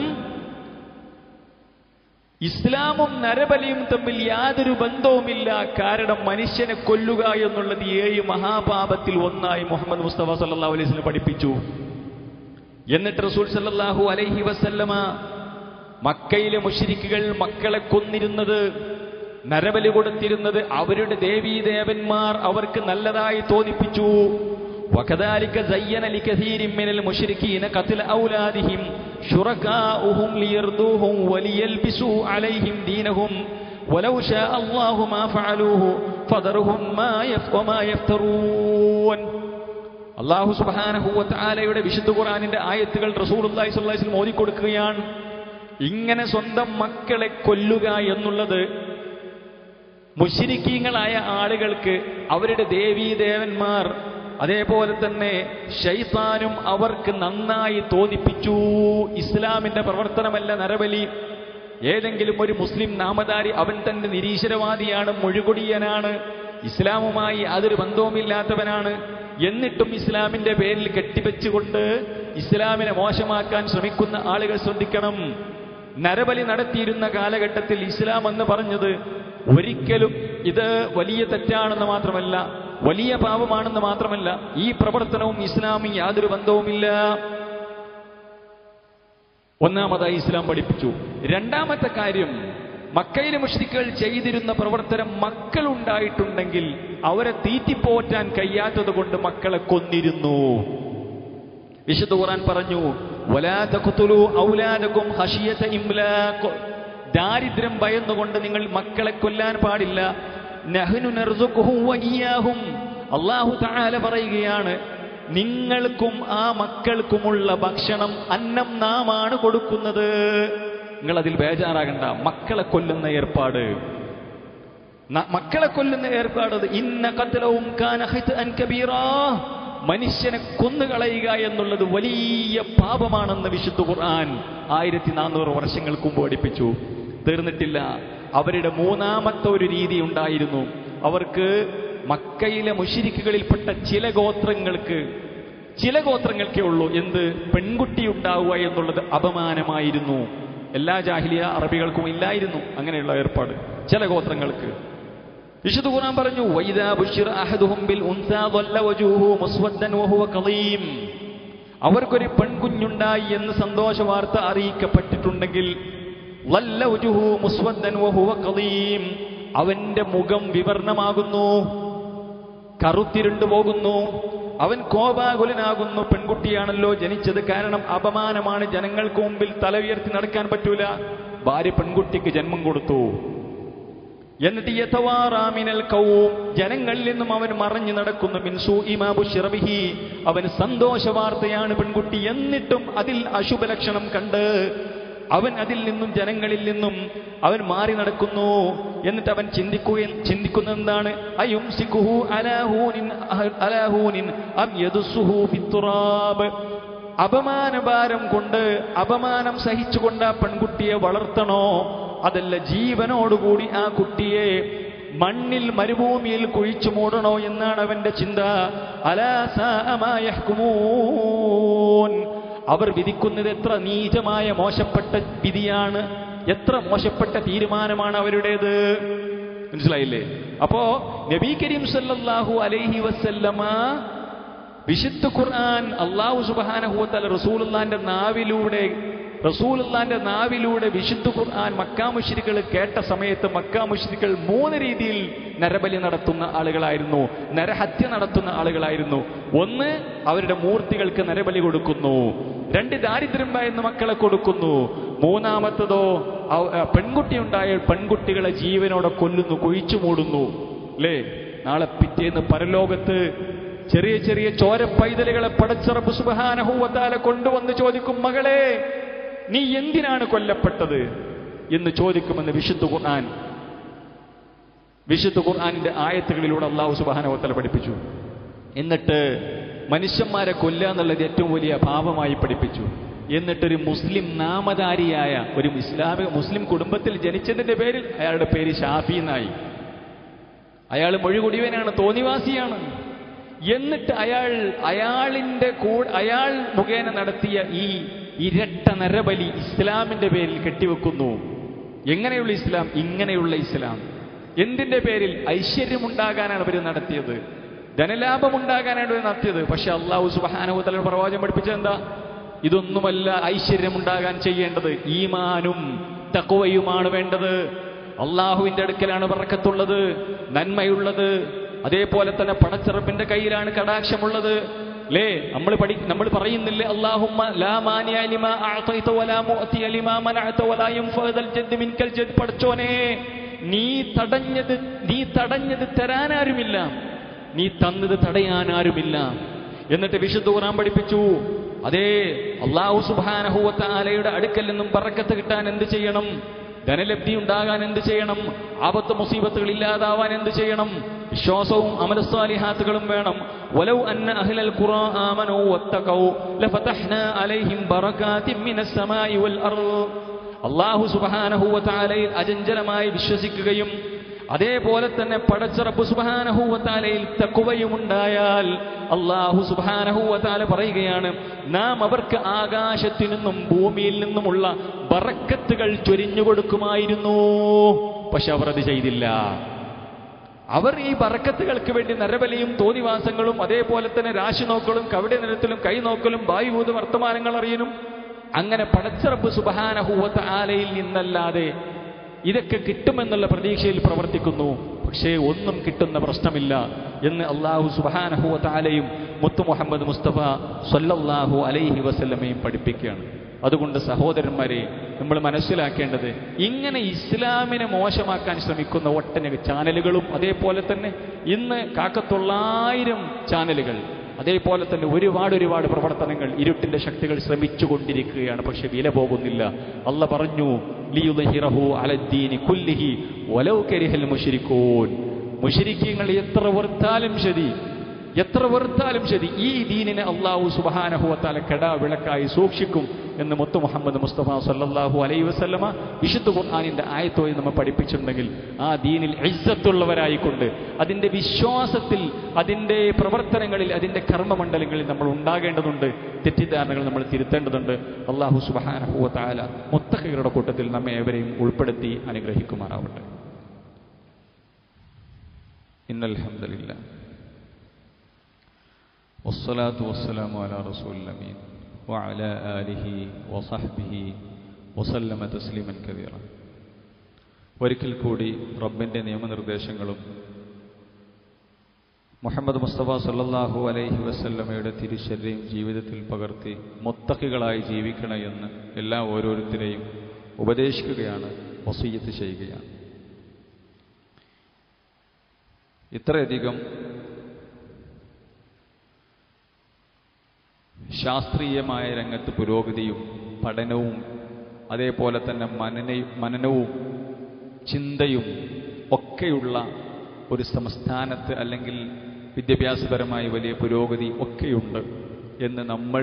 ഇസ്ലാമും നരബലിയും തമ്മിൽ യാതൊരു ബന്ധവുമില്ല കാരണം മനുഷ്യനെ കൊല്ലുക എന്നുള്ളത് ഏഴ് മഹാപാപത്തിൽ ഒന്നായി മുഹമ്മദ് മുസ്തഫ സല്ലല്ലാഹു അലൈഹി വസല്ലം പഠിപ്പിച്ചു എന്നിട്ട് റസൂൽ സല്ലല്ലാഹു അലൈഹി വസല്ലമ മക്കയിലെ മുഷിരിക്കുകൾ മക്കളെ കൊന്നിരുന്നത് നരബലി കൊടുത്തിരുന്നത് അവരുടെ ദേവീദേവന്മാർ അവർക്ക് നല്ലതായി തോന്നിപ്പിച്ചു وكذلك زين لكثير من المشركين قتل أولادهم شركاؤهم ليردوهم وليلبسوا عليهم دينهم ولو شاء الله ما فعلوه فذرهم ما يف وما يفترون അള്ളാഹു സുബാനഹുവത്താലയുടെ വിശുദ്ധ ഖുറാനിന്റെ ആയത്തുകൾ റസൂലുള്ളാഹി സ്വല്ലല്ലാഹി അലൈഹി വസല്ലം ഓതിക്കൊടുക്കുകയാണ് ഇങ്ങനെ സ്വന്തം മക്കളെ കൊല്ലുക എന്നുള്ളത് മുഷിരിക്കീങ്ങളായ ആളുകൾക്ക് അവരുടെ ദേവീദേവന്മാർ അതേപോലെ തന്നെ ഷൈത്താനും അവർക്ക് നന്നായി തോന്നിപ്പിച്ചു ഇസ്ലാമിന്റെ പ്രവർത്തനമല്ല നരബലി ഏതെങ്കിലും ഒരു മുസ്ലിം നാമധാരി അവൻ തന്റെ നിരീശ്വരവാദിയാണ് മുഴുകൊടിയനാണ് ഇസ്ലാമുമായി യാതൊരു ബന്ധവുമില്ലാത്തവനാണ് എന്നിട്ടും ഇസ്ലാമിന്റെ പേരിൽ കെട്ടിവെച്ചുകൊണ്ട് ഇസ്ലാമിനെ മോശമാക്കാൻ ശ്രമിക്കുന്ന ആളുകൾ ശ്രദ്ധിക്കണം നരബലി നടത്തിയിരുന്ന കാലഘട്ടത്തിൽ ഇസ്ലാം എന്ന് പറഞ്ഞത് ഒരിക്കലും ഇത് വലിയ തെറ്റാണെന്ന് മാത്രമല്ല വലിയ പാപമാണെന്ന് മാത്രമല്ല ഈ പ്രവർത്തനവും ഇസ്ലാമും യാതൊരു ബന്ധവുമില്ല ഒന്നാമതായി ഇസ്ലാം പഠിപ്പിച്ചു രണ്ടാമത്തെ കാര്യം മക്കയിലെ മുഷ്രിക്കുകൾ ചെയ്തിരുന്ന പ്രവർത്തനം മക്കൾ ഉണ്ടായിട്ടുണ്ടെങ്കിൽ അവരെ തീറ്റിപ്പോറ്റാൻ കഴിയാത്തത് കൊണ്ട് മക്കളെ കൊന്നിരുന്നു വിശുദ്ധ ഖുർആൻ പറഞ്ഞു വലാ തഖ്തുലു ഔലാദകും ഖശിയത ഇംലാഖ് ദാരിദ്ര്യം ഭയന്നുകൊണ്ട് നിങ്ങൾ മക്കളെ കൊല്ലാൻ പാടില്ല നഹ്നു നർസുഖുഹും വഇയ്യാഹും അല്ലാഹു തആല പറയുകയാണ് നിങ്ങൾക്കും ആ മക്കൾക്കുമുള്ള ഭക്ഷണം അന്നം നാമാണ് കൊടുക്കുന്നത് നിങ്ങൾ അതിൽ ബേജാറാകണ്ട മക്കളെ കൊല്ലുന്ന ഏർപ്പാട് ന- മക്കളെ കൊല്ലുന്ന ഏർപ്പാട് അത് ഇന്ന കത്തലവും കാന ഹിത്അൻ കബീറാ മനുഷ്യനെ കൊന്നുകളയുക എന്നുള്ളത് വലിയ പാപമാണെന്ന് വിശുദ്ധ ഖുർആൻ ആയിരത്തി നാനൂറ് വർഷങ്ങൾക്ക് മുമ്പ് പഠിപ്പിച്ചു തീർന്നിട്ടില്ല അവരുടെ മൂന്നാമത്തെ ഒരു രീതി ഉണ്ടായിരുന്നു അവർക്ക് മക്കയിലെ മുഷിരിക്കുകളിൽപ്പെട്ട ചില ഗോത്രങ്ങൾക്ക് ചില ഗോത്രങ്ങൾക്കേ ഉള്ളൂ എന്ത് പെൺകുട്ടി ഉണ്ടാവുക എന്നുള്ളത് അപമാനമായിരുന്നു എല്ലാ ജാഹിലിയ അറബികൾക്കും ഇല്ലായിരുന്നു അങ്ങനെയുള്ള ഏർപ്പാട് ചില ഗോത്രങ്ങൾക്ക് വിശുദ്ധ ഖുർആൻ പറഞ്ഞു വൈദാ ബുശ്ശിറ അഹദുഹും ബിൽ ഉൻസാ ضل وجهه مسودا وهو كظيم അവർക്കൊരു പെൺകുഞ്ഞുണ്ടായി എന്ന് സന്തോഷ വാർത്ത അറിയിക്കപ്പെട്ടിട്ടുണ്ടെങ്കിൽ ضل وجهه مسودا وهو كظيم അവന്റെ മുഖം വിവർണമാകുന്നു കറുത്തിരുണ്ടു പോകുന്നു അവൻ കോപാകുലനാകുന്നു പെൺകുട്ടിയാണല്ലോ ജനിച്ചത് കാരണം അപമാനമാണ് ജനങ്ങൾക്ക് മുമ്പിൽ തല ഉയർത്തി നടക്കാൻ പറ്റൂല ഭാര്യ പെൺകുട്ടിക്ക് ജന്മം കൊടുത്തു എന്നിട്ട് യഥവാറാമിനൽ കൗം ജനങ്ങളിൽ നിന്നും അവൻ മറഞ്ഞു നടക്കുന്നു മിൻസു ഇമാബു ഷിറബിഹി അവൻ സന്തോഷ വാർത്തയാണ് പെൺകുട്ടി എന്നിട്ടും അതിൽ അശുഭലക്ഷണം കണ്ട് അവൻ അതിൽ നിന്നും ജനങ്ങളിൽ നിന്നും അവൻ മാറി നടക്കുന്നു എന്നിട്ട് അവൻ ചിന്തിക്കുകയും ചിന്തിക്കുന്ന എന്താണ് അയുംസിക്കുഹു അലാഹൂനിൻ അലാഹൂനിൻ അം യദുസുഹു ഫിത്തുറാബ് അപമാനഭാരം കൊണ്ട് അപമാനം സഹിച്ചുകൊണ്ട് ആ പെൺകുട്ടിയെ വളർത്തണോ അതല്ല ജീവനോടുകൂടി ആ കുട്ടിയെ മണ്ണിൽ മരുഭൂമിയിൽ കുഴിച്ചു മൂടണോ എന്നാണ് അവന്റെ ചിന്ത അലാസമൂൻ അവർ വിധിക്കുന്നത് എത്ര നീചമായ മോശപ്പെട്ട വിധിയാണ് എത്ര മോശപ്പെട്ട തീരുമാനമാണ് അവരുടേത് മനസ്സിലായില്ലേ അപ്പോ നബി കരീം സല്ലല്ലാഹു അലൈഹി വസല്ലമ വിശുദ്ധ ഖുർആൻ അള്ളാഹു സുബാനഹുവത്തല റസൂലുള്ളാന്റെ നാവിലൂടെ റസൂലുള്ളാന്റെ നാവിലൂടെ വിശുദ്ധ ഖുർആൻ മക്കാമുഷിരികൾ കേട്ട സമയത്ത് മക്കാമുഷിരികൾ മൂന്ന് രീതിയിൽ നരബലി നടത്തുന്ന ആളുകളായിരുന്നു നരഹത്യ നടത്തുന്ന ആളുകളായിരുന്നു ഒന്ന് അവരുടെ മൂർത്തികൾക്ക് നരബലി കൊടുക്കുന്നു രണ്ട് ദാരിദ്ര്യം ഭയന്ന് മക്കളെ കൊടുക്കുന്നു മൂന്നാമത്തതോ അവ- ആ, പെൺകുട്ടിയുണ്ടായ പെൺകുട്ടികളെ ജീവനോടെ കൊല്ലുന്നു കുഴിച്ചു മൂടുന്നു അല്ലേ നാളെ പിറ്റേന്ന് പരലോകത്ത് ചെറിയ ചെറിയ ചോര പൈതലുകളെ പടച്ചറപ്പ് സുബഹാനഹൂവത്താല കൊണ്ടുവന്ന് ചോദിക്കും മകളെ നീ എന്തിനാണ് കൊല്ലപ്പെട്ടത് എന്ന് ചോദിക്കുമെന്ന് വിശുദ്ധ ഖുർആൻ വിശുദ്ധ ഖുർആനിന്റെ ആയത്തുകളിലൂടെ അള്ളാഹു സുബാനവത്തല പഠിപ്പിച്ചു എന്നിട്ട് മനുഷ്യന്മാരെ കൊല്ലുക എന്നുള്ളത് ഏറ്റവും വലിയ പാപമായി പഠിപ്പിച്ചു എന്നിട്ടൊരു മുസ്ലിം നാമധാരിയായ ഒരു ഇസ്ലാമിക മുസ്ലിം കുടുംബത്തിൽ ജനിച്ചതിന്റെ പേരിൽ അയാളുടെ പേര് ഷാഫി എന്നായി അയാൾ മൊഴികുടിയവനാണ് തോന്നിവാസിയാണ് എന്നിട്ട് അയാൾ അയാളിന്റെ കൂടെ അയാൾ മുഖേന നടത്തിയ ഈ ഇരട്ട നരബലി ഇസ്ലാമിന്റെ പേരിൽ കെട്ടിവെക്കുന്നു എങ്ങനെയുള്ള ഇസ്ലാം ഇങ്ങനെയുള്ള ഇസ്ലാം എന്തിന്റെ പേരിൽ ഐശ്വര്യമുണ്ടാകാനാണ് അവർ നടത്തിയത് ധനലാഭമുണ്ടാകാനാണ് അവർ നടത്തിയത് പക്ഷെ അള്ളാഹു സുബാനുത്തല പ്രവാചകം പഠിപ്പിച്ചത് എന്താ ഇതൊന്നുമല്ല ഐശ്വര്യമുണ്ടാകാൻ ചെയ്യേണ്ടത് ഈമാനും തക്കവയുമാണ് വേണ്ടത് അള്ളാഹുവിന്റെ അടുക്കലാണ് പറക്കത്തുള്ളത് നന്മയുള്ളത് അതേപോലെ തന്നെ പടച്ചിറപ്പിന്റെ കയ്യിലാണ് കടാക്ഷമുള്ളത് ലേ നമ്മൾ പഠി നമ്മൾ പറയുന്നില്ലേ അല്ലാഹുമ്മ ലാ മാനിയ ലിമാ അഅതൈത വലാ മുഅതിയ ലിമാ മനഅത വലാ യൻഫഉദൽ ജദ്ദ് മിൻകൽ ജദ്ദ് പടച്ചോനെ നീ തടഞ്ഞത് നീ തടഞ്ഞത് തരാനാരുമില്ല നീ തന്നത് തടയാൻ ആരുമില്ല എന്നിട്ട് വിശുദ്ധ ഖുർആൻ പഠിപ്പിച്ചു അതേ അള്ളാഹു സുബ്ഹാനഹു വ തആലയുടെ അടുക്കൽ നിന്നും ബറക്കത്ത് കിട്ടാൻ എന്ത് ചെയ്യണം ധനലബ്ധി ഉണ്ടാകാൻ എന്ത് ചെയ്യണം ആപത്ത് മുസീബത്തുകൾ ഇല്ലാതാവാൻ എന്ത് ചെയ്യണം വിശ്വാസവും അമലസ്വാലിഹാത്തുകളും വേണം വലൗ അന്ന അഹ്ലൽ ഖുറാ ആമനൂ വത്തഖൗ ലഫതഹ്നാ അലൈഹിം ബറകാതിൻ മിനസ് സമാഇ വൽ അർദ് അല്ലാഹു സുബ്ഹാനഹു വ തആലയിൽ അചഞ്ചലമായി വിശ്വസിക്കുകയും അതേപോലെ തന്നെ പടച്ചറപ്പ് സുബാനഹൂവത്താലയിൽ തക്കുവയുമുണ്ടായാൽ അള്ളാഹു സുബാനഹൂവത്താല പറയുകയാണ് നാം അവർക്ക് ആകാശത്തു നിന്നും ഭൂമിയിൽ നിന്നുമുള്ള ബറക്കത്തുകൾ ചൊരിഞ്ഞു കൊടുക്കുമായിരുന്നു പക്ഷെ അവർ അത് ചെയ്തില്ല അവർ ഈ ബറക്കത്തുകൾക്ക് വേണ്ടി നരബലിയും തോന്നിവാസങ്ങളും അതേപോലെ തന്നെ രാശിനോക്കലും കവിടെ നിരത്തിലും കൈനോക്കലും ബായുഭൂത വർത്തമാനങ്ങൾ അറിയനും അങ്ങനെ പടച്ചറപ്പ് സുബാനഹൂവത്ത ആലയിൽ നിന്നല്ലാതെ ഇതൊക്കെ കിട്ടുമെന്നുള്ള പ്രതീക്ഷയിൽ പ്രവർത്തിക്കുന്നു പക്ഷേ ഒന്നും കിട്ടുന്ന പ്രശ്നമില്ല എന്ന് അള്ളാഹു സുബാനഹു താലയും മുത്തു മുഹമ്മദ് മുസ്തഫ സല്ലല്ലാഹു അലൈഹി വസല്ലമയും പഠിപ്പിക്കുകയാണ് അതുകൊണ്ട് സഹോദരന്മാരെ നമ്മൾ മനസ്സിലാക്കേണ്ടത് ഇങ്ങനെ ഇസ്ലാമിനെ മോശമാക്കാൻ ശ്രമിക്കുന്ന ഒട്ടനവധി ചാനലുകളും അതേപോലെ തന്നെ ഇന്ന് കാക്കത്തൊള്ളായിരം ചാനലുകൾ അതേപോലെ തന്നെ ഒരുപാട് ഒരുപാട് പ്രവർത്തനങ്ങൾ ഇരുട്ടിന്റെ ശക്തികൾ ശ്രമിച്ചുകൊണ്ടിരിക്കുകയാണ് പക്ഷെ വില പോകുന്നില്ല അല്ല പറഞ്ഞു ലിയുദഹിറഹു അലദ്ദീനി കുല്ലിഹി വലൗ കരിഹൽ മുഷിരിക്കൂൻ മുഷിരിക്കങ്ങൾ എത്ര വെറുത്താലും ശരി എത്ര വെറുത്താലും ശരി ഈ ദീനിനെ അള്ളാഹു സുബഹാനഹുവത്താല കെടാ വിളക്കായി സൂക്ഷിക്കും എന്ന് മുത്തു മുഹമ്മദ് മുസ്തഫ സല്ലല്ലാഹു അലൈഹി വസല്ലമ വിശുദ്ധ ഖുർആാനിന്റെ ആയത്തോയി നമ്മൾ പഠിപ്പിച്ചിട്ടുണ്ടെങ്കിൽ ആ ദീനിൽ ഇസ്സത്തുള്ളവരായിക്കൊണ്ട് അതിന്റെ വിശ്വാസത്തിൽ അതിന്റെ പ്രവർത്തനങ്ങളിൽ അതിന്റെ കർമ്മമണ്ഡലങ്ങളിൽ നമ്മൾ ഉണ്ടാകേണ്ടതുണ്ട് തെറ്റിദ്ധാരണകൾ നമ്മൾ തിരുത്തേണ്ടതുണ്ട് അള്ളാഹു സുബഹാനഹുവത്താല മുത്തഹയുടെ കൂട്ടത്തിൽ നമ്മെ ഏവരെയും ഉൾപ്പെടുത്തി അനുഗ്രഹിക്കുമാറാവട്ടെ ഇന്നൽ ഹംദലില്ലാ والصلاة والسلام على رسول الأمين وعلى آله وصحبه وسلم تسليما كثيرا ഒരിക്കൽ കൂടി റബ്ബിൻ്റെ നിയമനിർദ്ദേശങ്ങളും മുഹമ്മദ് മുസ്തഫ സല്ലല്ലാഹു അലൈഹി വസല്ലമയുടെ തിരുശല്യം ജീവിതത്തിൽ പകർത്തി മുത്തഹികളായി ജീവിക്കണമെന്ന് എല്ലാ ഓരോരുത്തരെയും ഉപദേശിക്കുകയാണ് വസീയത്ത് ചെയ്യുകയാണ് ഇത്രയധികം ശാസ്ത്രീയമായ രംഗത്ത് പുരോഗതിയും പഠനവും അതേപോലെ തന്നെ മനനയും മനനവും ചിന്തയും ഒക്കെയുള്ള ഒരു സംസ്ഥാനത്ത് അല്ലെങ്കിൽ വിദ്യാഭ്യാസപരമായി വലിയ പുരോഗതി ഒക്കെയുണ്ട് എന്ന് നമ്മൾ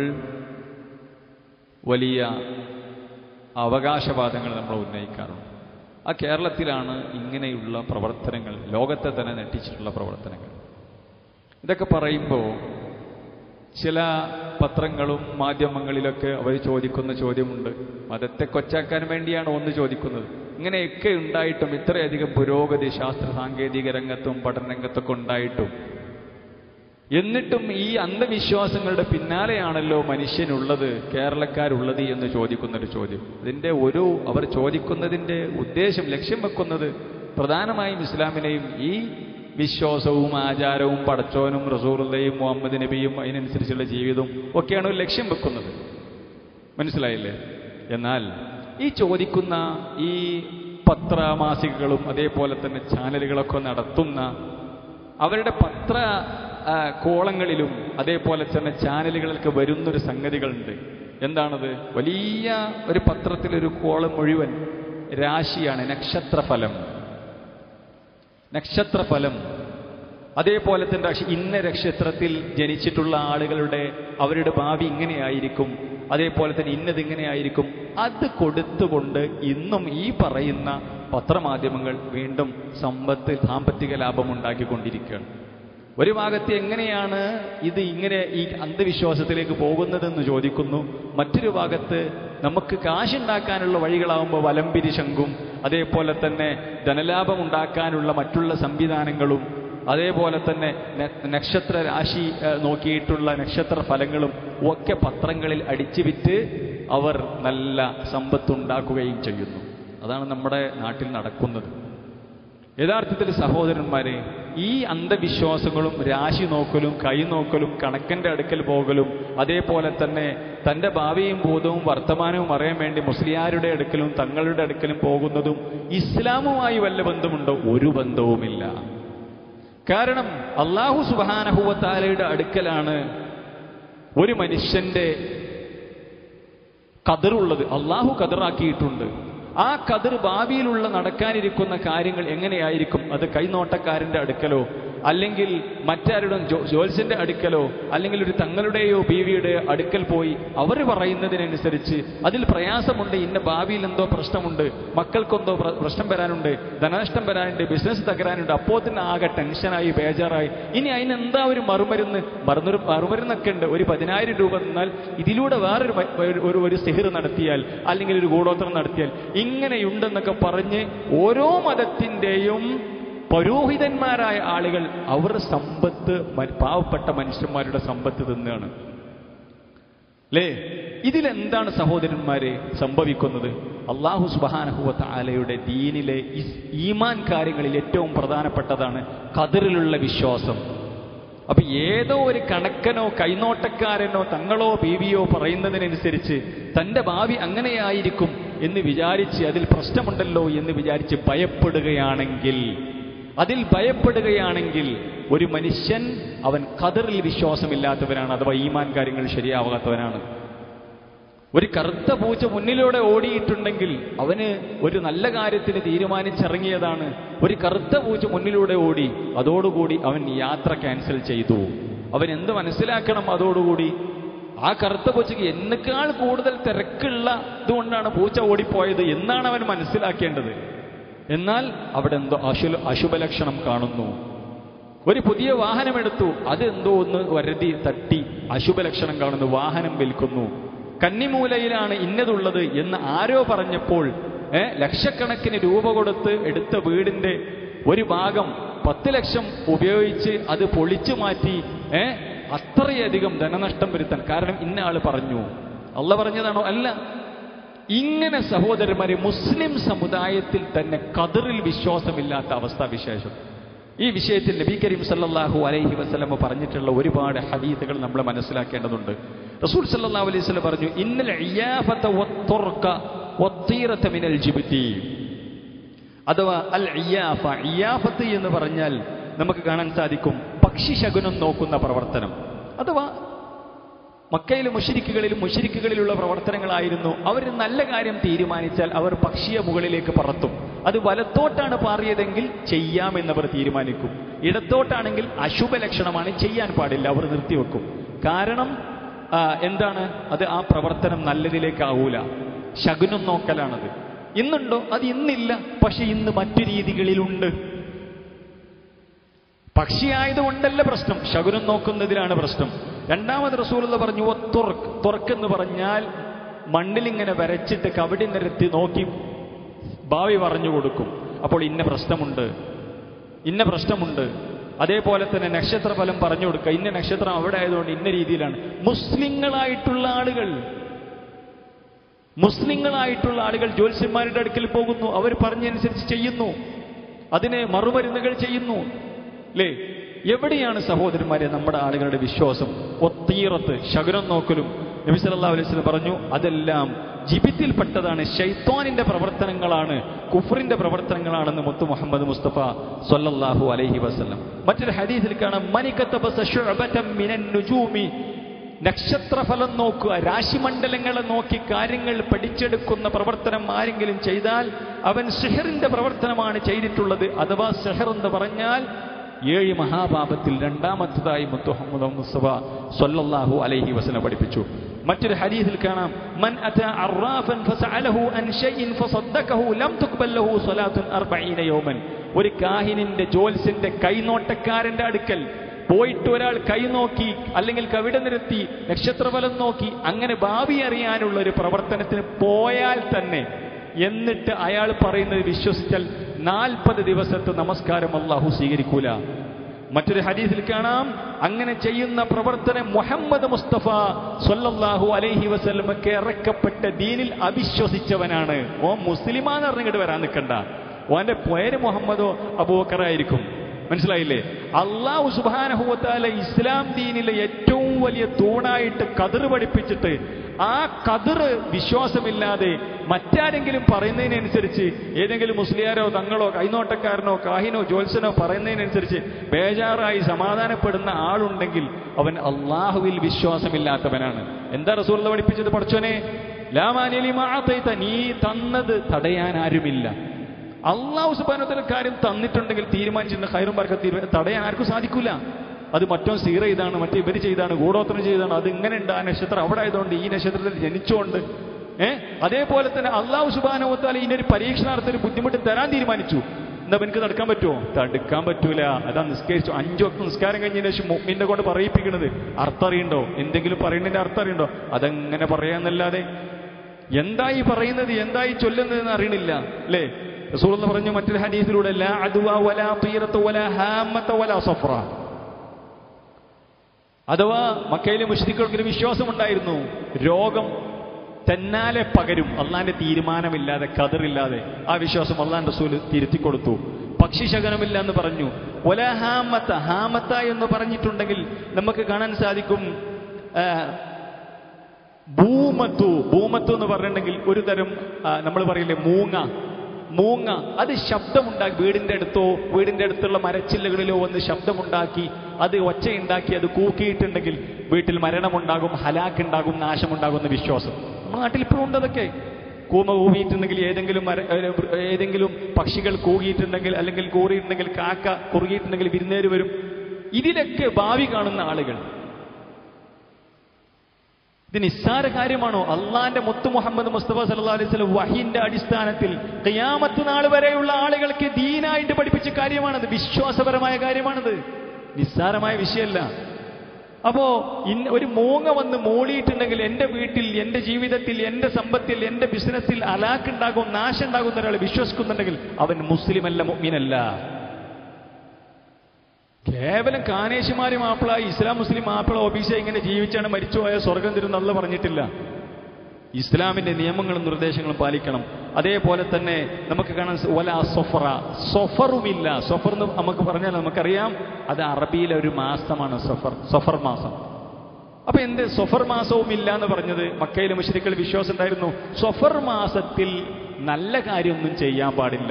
വലിയ അവകാശവാദങ്ങൾ നമ്മൾ ഉന്നയിക്കാറുണ്ട് ആ കേരളത്തിലാണ് ഇങ്ങനെയുള്ള പ്രവർത്തനങ്ങൾ ലോകത്തെ തന്നെ നെട്ടിച്ചിട്ടുള്ള പ്രവർത്തനങ്ങൾ ഇതൊക്കെ പറയുമ്പോൾ ചില പത്രങ്ങളും മാധ്യമങ്ങളിലൊക്കെ അവർ ചോദിക്കുന്ന ചോദ്യമുണ്ട് മതത്തെ കൊച്ചാക്കാൻ വേണ്ടിയാണ് ഒന്ന് ചോദിക്കുന്നത് ഇങ്ങനെയൊക്കെ ഉണ്ടായിട്ടും ഇത്രയധികം പുരോഗതി ശാസ്ത്ര സാങ്കേതിക രംഗത്തും പഠന രംഗത്തൊക്കെ ഉണ്ടായിട്ടും എന്നിട്ടും ഈ അന്ധവിശ്വാസങ്ങളുടെ പിന്നാലെയാണല്ലോ മനുഷ്യനുള്ളത് കേരളക്കാരുള്ളത് എന്ന് ചോദിക്കുന്നൊരു ചോദ്യം ഇതിന്റെ ഒരു അവർ ചോദിക്കുന്നതിന്റെ ഉദ്ദേശം ലക്ഷ്യം വെക്കുന്നത് പ്രധാനമായും ഇസ്ലാമിനെയും ഈ വിശ്വാസവും ആചാരവും പടച്ചോനും റസൂറുള്ളയും മുഹമ്മദ് നബിയും അതിനനുസരിച്ചുള്ള ജീവിതവും ഒക്കെയാണ് ഒരു ലക്ഷ്യം വെക്കുന്നത് മനസ്സിലായില്ലേ എന്നാൽ ഈ ചോദിക്കുന്ന ഈ പത്രമാസികകളും അതേപോലെ തന്നെ ചാനലുകളൊക്കെ നടത്തുന്ന അവരുടെ പത്ര ആ, കോളങ്ങളിലും അതേപോലെ തന്നെ ചാനലുകളിലൊക്കെ വരുന്നൊരു സംഗതികളുണ്ട് എന്താണത് വലിയ ഒരു പത്രത്തിലൊരു കോളം മുഴുവൻ രാശിയാണ് നക്ഷത്രഫലം നക്ഷത്രഫലം അതേപോലെ തന്നെ രാശി ഇന്ന നക്ഷത്രത്തിൽ ജനിച്ചിട്ടുള്ള ആളുകളുടെ അവരുടെ ഭാവി ഇങ്ങനെയായിരിക്കും അതേപോലെ തന്നെ ഇന്നത് ഇങ്ങനെയായിരിക്കും അത് കൊടുത്തുകൊണ്ട് ഇന്നും ഈ പറയുന്ന പത്രമാധ്യമങ്ങൾ വീണ്ടും സമ്പത്ത് സാമ്പത്തിക ലാഭം ഉണ്ടാക്കിക്കൊണ്ടിരിക്കുകയാണ് ഒരു ഭാഗത്ത് എങ്ങനെയാണ് ഇത് ഇങ്ങനെ ഈ അന്ധവിശ്വാസത്തിലേക്ക് പോകുന്നതെന്ന് ചോദിക്കുന്നു മറ്റൊരു ഭാഗത്ത് നമുക്ക് കാശുണ്ടാക്കാനുള്ള വഴികളാവുമ്പോൾ വലംപിരി ശങ്കും അതേപോലെ തന്നെ ധനലാഭം ഉണ്ടാക്കാനുള്ള മറ്റുള്ള സംവിധാനങ്ങളും അതേപോലെ തന്നെ ന- നക്ഷത്ര രാശി ഏഹ്, നോക്കിയിട്ടുള്ള നക്ഷത്ര ഫലങ്ങളും ഒക്കെ പത്രങ്ങളിൽ അടിച്ചു വിറ്റ് അവർ നല്ല സമ്പത്തുണ്ടാക്കുകയും ചെയ്യുന്നു അതാണ് നമ്മുടെ നാട്ടിൽ നടക്കുന്നത് യഥാർത്ഥത്തിൽ സഹോദരന്മാരെ ഈ അന്ധവിശ്വാസങ്ങളും രാശി നോക്കലും കൈ നോക്കലും കണക്കന്റെ അടുക്കൽ പോകലും അതേപോലെ തന്നെ തന്റെ ഭാവിയും ബോധവും വർത്തമാനവും അറിയാൻ വേണ്ടി മുസ്ലിയാരുടെ അടുക്കലും തങ്ങളുടെ അടുക്കലും പോകുന്നതും ഇസ്ലാമുമായി വല്ല ബന്ധമുണ്ടോ ഒരു ബന്ധവുമില്ല കാരണം അള്ളാഹു സുബാനഹുവത്താലയുടെ അടുക്കലാണ് ഒരു മനുഷ്യന്റെ കതിറുള്ളത് അള്ളാഹു കതിറാക്കിയിട്ടുണ്ട് ആ കതിർ ഭാവിയിലുള്ള നടക്കാനിരിക്കുന്ന കാര്യങ്ങൾ എങ്ങനെയായിരിക്കും അത് കൈനോട്ടക്കാരന്റെ അടുക്കലോ അല്ലെങ്കിൽ മറ്റാരുടെ ജോ- ജ്യോത്സ്യന്റെ അടുക്കലോ അല്ലെങ്കിൽ ഒരു തങ്ങളുടെയോ ബീവിയുടെയോ അടുക്കൽ പോയി അവർ പറയുന്നതിനനുസരിച്ച് അതിൽ പ്രയാസമുണ്ട് ഇന്ന ഭാവിയിൽ എന്തോ പ്രശ്നമുണ്ട് മക്കൾക്കെന്തോ പ്ര- പ്രശ്നം വരാനുണ്ട് ധനനഷ്ടം വരാനുണ്ട് ബിസിനസ് തകരാനുണ്ട് അപ്പോൾ തന്നെ ആകെ ടെൻഷനായി ബേജാറായി ഇനി അതിനെന്താ ഒരു മറുമരുന്ന് മറുന്നൊരു മറുമരുന്നൊക്കെ ഉണ്ട് ഒരു പതിനായിരം രൂപ തന്നാൽ ഇതിലൂടെ വേറൊരു മ- ഒരു- ഒരു ഒരു സിഹിർ നടത്തിയാൽ അല്ലെങ്കിൽ ഒരു ഗൂഢോത്രം നടത്തിയാൽ ഇങ്ങനെയുണ്ടെന്നൊക്കെ പറഞ്ഞ് ഓരോ മതത്തിൻ്റെയും പൗരോഹിതന്മാരായ ആളുകൾ അവർ സമ്പത്ത് മ- പാവപ്പെട്ട മനുഷ്യന്മാരുടെ സമ്പത്ത് തിന്നാണ് അല്ലേ ഇതിലെന്താണ് സഹോദരന്മാരെ സംഭവിക്കുന്നത് അള്ളാഹു സുബാനഹുവത്ത ആലയുടെ ദീനിലെ ഇസ്- ഈമാൻ കാര്യങ്ങളിൽ ഏറ്റവും പ്രധാനപ്പെട്ടതാണ് കതിറിലുള്ള വിശ്വാസം അപ്പൊ ഏതോ ഒരു കണക്കനോ കൈനോട്ടക്കാരനോ തങ്ങളോ ബീവിയോ പറയുന്നതിനനുസരിച്ച് തന്റെ ഭാവി അങ്ങനെയായിരിക്കും എന്ന് വിചാരിച്ച് അതിൽ പ്രശ്നമുണ്ടല്ലോ എന്ന് വിചാരിച്ച് ഭയപ്പെടുകയാണെങ്കിൽ അതിൽ ഭയപ്പെടുകയാണെങ്കിൽ ഒരു മനുഷ്യൻ അവൻ കതിറിൽ വിശ്വാസമില്ലാത്തവനാണ് അഥവാ ഈമാൻ കാര്യങ്ങൾ ശരിയാവാത്തവനാണ് ഒരു കറുത്ത പൂച്ച മുന്നിലൂടെ ഓടിയിട്ടുണ്ടെങ്കിൽ അവന് ഒരു നല്ല കാര്യത്തിന് തീരുമാനിച്ചിറങ്ങിയതാണ് ഒരു കറുത്ത പൂച്ച മുന്നിലൂടെ ഓടി അതോടുകൂടി അവൻ യാത്ര ക്യാൻസൽ ചെയ്തു അവൻ എന്ത് മനസ്സിലാക്കണം അതോടുകൂടി ആ കറുത്ത പൂച്ചയ്ക്ക് എന്നെക്കാൾ കൂടുതൽ തിരക്കുള്ള ഇതുകൊണ്ടാണ് പൂച്ച ഓടിപ്പോയത് എന്നാണ് അവൻ മനസ്സിലാക്കേണ്ടത് എന്നാൽ അവിടെ എന്തോ അശു അശുഭലക്ഷണം കാണുന്നു ഒരു പുതിയ വാഹനമെടുത്തു അതെന്തോ ഒന്ന് വരതി തട്ടി അശുഭലക്ഷണം കാണുന്നു വാഹനം വിൽക്കുന്നു കന്നിമൂലയിലാണ് ഇന്നതുള്ളത് എന്ന് ആരോ പറഞ്ഞപ്പോൾ ഏ, ലക്ഷക്കണക്കിന് രൂപ കൊടുത്ത് എടുത്ത വീടിന്റെ ഒരു ഭാഗം പത്ത് ലക്ഷം ഉപയോഗിച്ച് അത് പൊളിച്ചു മാറ്റി ഏ അത്രയധികം ധനനഷ്ടം വരുത്താൻ കാരണം ഇന്ന ആള് പറഞ്ഞു അല്ല പറഞ്ഞതാണോ അല്ല ഇങ്ങനെ സഹോദരന്മാരെ മുസ്ലിം സമുദായത്തിൽ തന്നെ കതിറിൽ വിശ്വാസമില്ലാത്ത അവസ്ഥാവിശേഷം ഈ വിഷയത്തിൽ നബി കരീം സല്ലല്ലാഹു അലൈഹി വസല്ലമ പറഞ്ഞിട്ടുള്ള ഒരുപാട് ഹദീസുകൾ നമ്മൾ മനസ്സിലാക്കേണ്ടതുണ്ട് റസൂൽ സല്ലല്ലാഹു അലൈഹി വസല്ലം പറഞ്ഞു ഇന്നൽ ഇയാഫത വത്തുർക വത്തീറത മിനൽ ജിബ്തി അഥവാ അൽ ഇയാഫ ഇയാഫത്ത് എന്ന് പറഞ്ഞാൽ നമുക്ക് കാണാൻ സാധിക്കും പക്ഷി ശകുനം നോക്കുന്ന പ്രവർത്തനം അഥവാ മക്കയിലെ മുഷിരിക്കുകളിലും മുഷിരിക്കുകളിലുള്ള പ്രവർത്തനങ്ങളായിരുന്നു അവർ നല്ല കാര്യം തീരുമാനിച്ചാൽ അവർ പക്ഷിയെ മുകളിലേക്ക് പറത്തും അത് വലത്തോട്ടാണ് പാറിയതെങ്കിൽ ചെയ്യാമെന്നവർ തീരുമാനിക്കും ഇടത്തോട്ടാണെങ്കിൽ അശുഭ ലക്ഷണമാണ് ചെയ്യാൻ പാടില്ല അവർ നിർത്തിവെക്കും കാരണം ആ, എന്താണ് അത് ആ പ്രവർത്തനം നല്ലതിലേക്കാവൂല ശകുനം നോക്കലാണത് ഇന്നുണ്ടോ അത് ഇന്നില്ല പക്ഷെ ഇന്ന് മറ്റു രീതികളിലുണ്ട് പക്ഷിയായതുകൊണ്ടല്ല പ്രശ്നം ശകുനം നോക്കുന്നതിലാണ് പ്രശ്നം രണ്ടാമത് റസൂലുള്ള പറഞ്ഞു "ഒ തുറക്ക് തുറക്കെന്ന് പറഞ്ഞാൽ മണ്ണിലിങ്ങനെ വരച്ചിട്ട് കവടി നിരത്തി നോക്കി ഭാവി പറഞ്ഞു കൊടുക്കും അപ്പോൾ ഇന്ന പ്രശ്നമുണ്ട് ഇന്ന പ്രശ്നമുണ്ട് അതേപോലെ തന്നെ നക്ഷത്രഫലം പറഞ്ഞു കൊടുക്കുക ഇന്ന നക്ഷത്രം അവിടെ ആയതുകൊണ്ട് ഇന്ന രീതിയിലാണ് മുസ്ലിങ്ങളായിട്ടുള്ള ആളുകൾ മുസ്ലിങ്ങളായിട്ടുള്ള ആളുകൾ ജ്യോത്സ്യന്മാരുടെ അടുക്കൽ പോകുന്നു അവർ പറഞ്ഞനുസരിച്ച് ചെയ്യുന്നു അതിന് മറുമരുന്നുകൾ ചെയ്യുന്നു അല്ലേ എവിടെയാണ് സഹോദരന്മാരെ നമ്മുടെ ആളുകളുടെ വിശ്വാസം ഒത്തീറത്ത് ശകുനം നോക്കലും നബി സല്ലല്ലാഹു അലൈഹി വസല്ലം പറഞ്ഞു അതെല്ലാം ജിബിത്തിൽപ്പെട്ടതാണ് ഷൈത്വാനിന്റെ പ്രവർത്തനങ്ങളാണ് കുഫറിന്റെ പ്രവർത്തനങ്ങളാണെന്ന് മുത്തു മുഹമ്മദ് മുസ്തഫ സല്ലല്ലാഹു അലൈഹി വസല്ലം മറ്റൊരു ഹദീസിൽ കാണാം മനിക്കത്തബസ ശുഅബതം മിനൻ നുജൂമി നക്ഷത്രഫലം നോക്കുക രാശിമണ്ഡലങ്ങളെ നോക്കി കാര്യങ്ങൾ പഠിച്ചെടുക്കുന്ന പ്രവർത്തനം ആരെങ്കിലും ചെയ്താൽ അവൻ സിഹറിന്റെ പ്രവർത്തനമാണ് ചെയ്തിട്ടുള്ളത് അഥവാ സിഹർ എന്ന് പറഞ്ഞാൽ ഏഴ് മഹാപാപത്തിൽ രണ്ടാമത്തതായി മുത്തുഹമ്മദ് മുസ്തഫ സല്ലല്ലാഹു അലൈഹി വസല്ലം പഠിപ്പിച്ചു മറ്റൊരു ഹദീസിൽ കാണാം മൻ അത അറാഫൻ ഫസഅലഹു അൻ ഷൈഇൻ ഫസദ്ദഖഹു ലം തുഖ്ബൽ ലഹു സ്വലാത്തുൻ 40 യൗമൻ ഒരു കാഹിനിന്റെ ജോൽസിന്റെ കൈനോട്ടക്കാരന്റെ അടുക്കൽ പോയിട്ട് ഒരാൾ കൈ നോക്കി അല്ലെങ്കിൽ കവിട നിരത്തി നക്ഷത്രഫലം നോക്കി അങ്ങനെ ഭാവി അറിയാനുള്ള ഒരു പ്രവർത്തനത്തിന് പോയാൽ തന്നെ എന്നിട്ട് അയാൾ പറയുന്നത് വിശ്വസിച്ചാൽ നാൽപ്പത് ദിവസത്തെ നമസ്കാരം അള്ളാഹു സ്വീകരിക്കൂല മറ്റൊരു ഹദീസിൽ കാണാം അങ്ങനെ ചെയ്യുന്ന പ്രവർത്തനം മുഹമ്മദ് മുസ്തഫ സല്ലല്ലാഹു അലൈഹി വസല്ലമക്ക് ഇറക്കപ്പെട്ട ദീനിൽ അവിശ്വസിച്ചവനാണ് ഓ മുസ്ലിമാന്ന് പറഞ്ഞിട്ട് വരാൻ നിൽക്കണ്ട ഓന്റെ പേര് മുഹമ്മദോ അബൂബക്കറായിരിക്കും മനസ്സിലായില്ലേ അള്ളാഹു സുബാനഹുവത്താല ഇസ്ലാം ദീനിലെ ഏറ്റവും വലിയ തൂണായിട്ട് കതിർ പഠിപ്പിച്ചിട്ട് ആ കതിർ വിശ്വാസമില്ലാതെ മറ്റാരെങ്കിലും പറയുന്നതിനനുസരിച്ച് ഏതെങ്കിലും മുസ്ലിയാരോ തങ്ങളോ കൈനോട്ടക്കാരനോ കാഹിനോ ജ്യോത്സനോ പറയുന്നതിനനുസരിച്ച് ബേജാറായി സമാധാനപ്പെടുന്ന ആളുണ്ടെങ്കിൽ അവൻ അള്ളാഹുവിൽ വിശ്വാസമില്ലാത്തവനാണ് എന്താ റസൂൽ പഠിപ്പിച്ചത് പഠിച്ചോനെ ലാമാനിലി മാത്തൈത്ത നീ തന്നത് തടയാൻ ആരുമില്ല അള്ളാഹു സുബാനത്തിൽ കാര്യം തന്നിട്ടുണ്ടെങ്കിൽ തീരുമാനിച്ചിട്ടുണ്ട് ഹൈറും പറക്ക തീരുമാനം തടയാൻ ആർക്കും സാധിക്കില്ല അത് മറ്റോ സീറ ചെയ്താണ് മറ്റേ ഇവർ ചെയ്താണ് ഗൂഢോത്രം ചെയ്താണ് അത് ഇങ്ങനെ ഉണ്ട് ആ നക്ഷത്രം അവിടെ ആയതുകൊണ്ട് ഈ നക്ഷത്രത്തിൽ ജനിച്ചുകൊണ്ട് ഏ അതേപോലെ തന്നെ അള്ളാഹു സുബാനോത്താൽ ഇതിനൊരു പരീക്ഷണാർത്ഥം ഒരു ബുദ്ധിമുട്ട് തരാൻ തീരുമാനിച്ചു എന്താ എനിക്ക് തടുക്കാൻ പറ്റുമോ തടുക്കാൻ പറ്റൂല അതാ നിസ്കരിച്ചു അഞ്ചു വക്ത നിസ്കാരം കഴിഞ്ഞതിന് ശേഷം മുമ്മിന്റെ കൊണ്ട് പറയിപ്പിക്കണത് അർത്ഥം അറിയണ്ടോ എന്തെങ്കിലും പറയുന്നതിന്റെ അർത്ഥം അറിയണ്ടോ അതെങ്ങനെ പറയാന്നല്ലാതെ എന്തായി പറയുന്നത് എന്തായി ചൊല്ലുന്നതെന്ന് അറിയണില്ല അല്ലേ റസൂൽ എന്ന് പറഞ്ഞു മറ്റൊരു ഹദീസിലൂടെ ലാ അദ്വ വലാ തീറത്ത് വലാ ഹാമത്ത വലാ സഫ്ര അഥവാ മക്കയിലെ മുഷ്രിക്കൾക്കൊരു വിശ്വാസമുണ്ടായിരുന്നു രോഗം തന്നാലെ പകരും അള്ളാന്റെ തീരുമാനമില്ലാതെ കതിറില്ലാതെ ആ വിശ്വാസം അള്ളാൻ റസൂൽ തിരുത്തി കൊടുത്തു പക്ഷി ശകനമില്ല എന്ന് പറഞ്ഞു ഒല ഹാമത്ത ഹാമത്ത എന്ന് പറഞ്ഞിട്ടുണ്ടെങ്കിൽ നമുക്ക് കാണാൻ സാധിക്കും ആ, ഭൂമത്തു ഭൂമത്തു എന്ന് പറഞ്ഞിട്ടുണ്ടെങ്കിൽ ഒരു തരം നമ്മൾ പറയില്ലേ മൂങ്ങ മൂങ്ങ അത് ശബ്ദമുണ്ടാക്കി വീടിന്റെ അടുത്തോ വീടിന്റെ അടുത്തുള്ള മരച്ചില്ലകളിലോ വന്ന് ശബ്ദമുണ്ടാക്കി അത് ഒച്ചയുണ്ടാക്കി അത് കൂക്കിയിട്ടുണ്ടെങ്കിൽ വീട്ടിൽ മരണമുണ്ടാകും ഹലാക്കുണ്ടാകും നാശമുണ്ടാകും എന്ന വിശ്വാസം നമ്മുടെ നാട്ടിൽ ഇപ്പോഴും ഉണ്ട് അതൊക്കെ കൂമ കൂവിയിട്ടുണ്ടെങ്കിൽ ഏതെങ്കിലും മര ഏ- ഏതെങ്കിലും പക്ഷികൾ കൂകിയിട്ടുണ്ടെങ്കിൽ അല്ലെങ്കിൽ കൂറിയിട്ടുണ്ടെങ്കിൽ കാക്ക കുറുകിയിട്ടുണ്ടെങ്കിൽ വിരുന്നേര് വരും ഇതിലൊക്കെ ഭാവി കാണുന്ന ആളുകൾ ഇത് നിസ്സാര കാര്യമാണോ അള്ളാന്റെ മുത്തു മുഹമ്മദ് മുസ്തഫ സല്ലാ അലൈഹി സ്വലം വഹിന്റെ അടിസ്ഥാനത്തിൽ ഖിയാമത്ത് നാൾ വരെയുള്ള ആളുകൾക്ക് ദീനായിട്ട് പഠിപ്പിച്ച കാര്യമാണത് വിശ്വാസപരമായ കാര്യമാണത് നിസ്സാരമായ വിഷയമല്ല അപ്പോ ഇന്ന് ഒരു മൂങ്ങ വന്ന് മൂളിയിട്ടുണ്ടെങ്കിൽ എന്റെ വീട്ടിൽ എന്റെ ജീവിതത്തിൽ എന്റെ സമ്പത്തിൽ എന്റെ ബിസിനസ്സിൽ അലാക്കുണ്ടാകും നാശമുണ്ടാകുന്ന ഒരാൾ വിശ്വസിക്കുന്നുണ്ടെങ്കിൽ അവൻ മുസ്ലിമല്ല മുഅ്മിനല്ല കേവലം കാനേശുമാരി മാപ്പിള ഇസ്ലാം മുസ്ലിം മാപ്പിള ഒബീസ ഇങ്ങനെ ജീവിച്ചാണ് മരിച്ചുപോയ സ്വർഗം തരുന്നല്ല പറഞ്ഞിട്ടില്ല ഇസ്ലാമിന്റെ നിയമങ്ങളും നിർദ്ദേശങ്ങളും പാലിക്കണം അതേപോലെ തന്നെ നമുക്ക് കാണാൻ സ- വല സൊഫറ സൊഫറുമില്ല സൊഫർ എന്ന് നമുക്ക് പറഞ്ഞാൽ നമുക്കറിയാം അത് അറബിയിലെ ഒരു മാസമാണ് സൊഫർ സൊഫർ മാസം അപ്പൊ എന്ത് സൊഫർ മാസവും ഇല്ല എന്ന് പറഞ്ഞത് മക്കയിലെ മുശ്രിക്കൾ വിശ്വാസം ഉണ്ടായിരുന്നു സൊഫർ മാസത്തിൽ നല്ല കാര്യമൊന്നും ചെയ്യാൻ പാടില്ല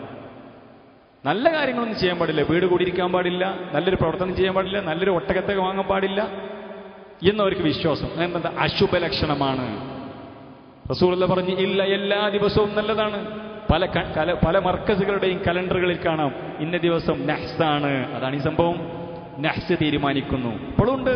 നല്ല കാര്യങ്ങളൊന്നും ചെയ്യാൻ പാടില്ല വീട് കൂടിയിരിക്കാൻ പാടില്ല നല്ലൊരു പ്രവർത്തനം ചെയ്യാൻ പാടില്ല നല്ലൊരു ഒട്ടകത്തെ വാങ്ങാൻ പാടില്ല എന്നവർക്ക് വിശ്വാസം എന്താ അശുഭ ലക്ഷണമാണ് റസൂലുള്ള പറഞ്ഞു ഇല്ല എല്ലാ ദിവസവും നല്ലതാണ് പല ക- കല- പല മർക്കസുകളുടെയും കലണ്ടറുകളിൽ കാണാം ഇന്ന ദിവസം നഹ്സാണ് അതാണ് ഈ സംഭവം നഹ്സ് തീരുമാനിക്കുന്നു ഇപ്പോഴും ഉണ്ട്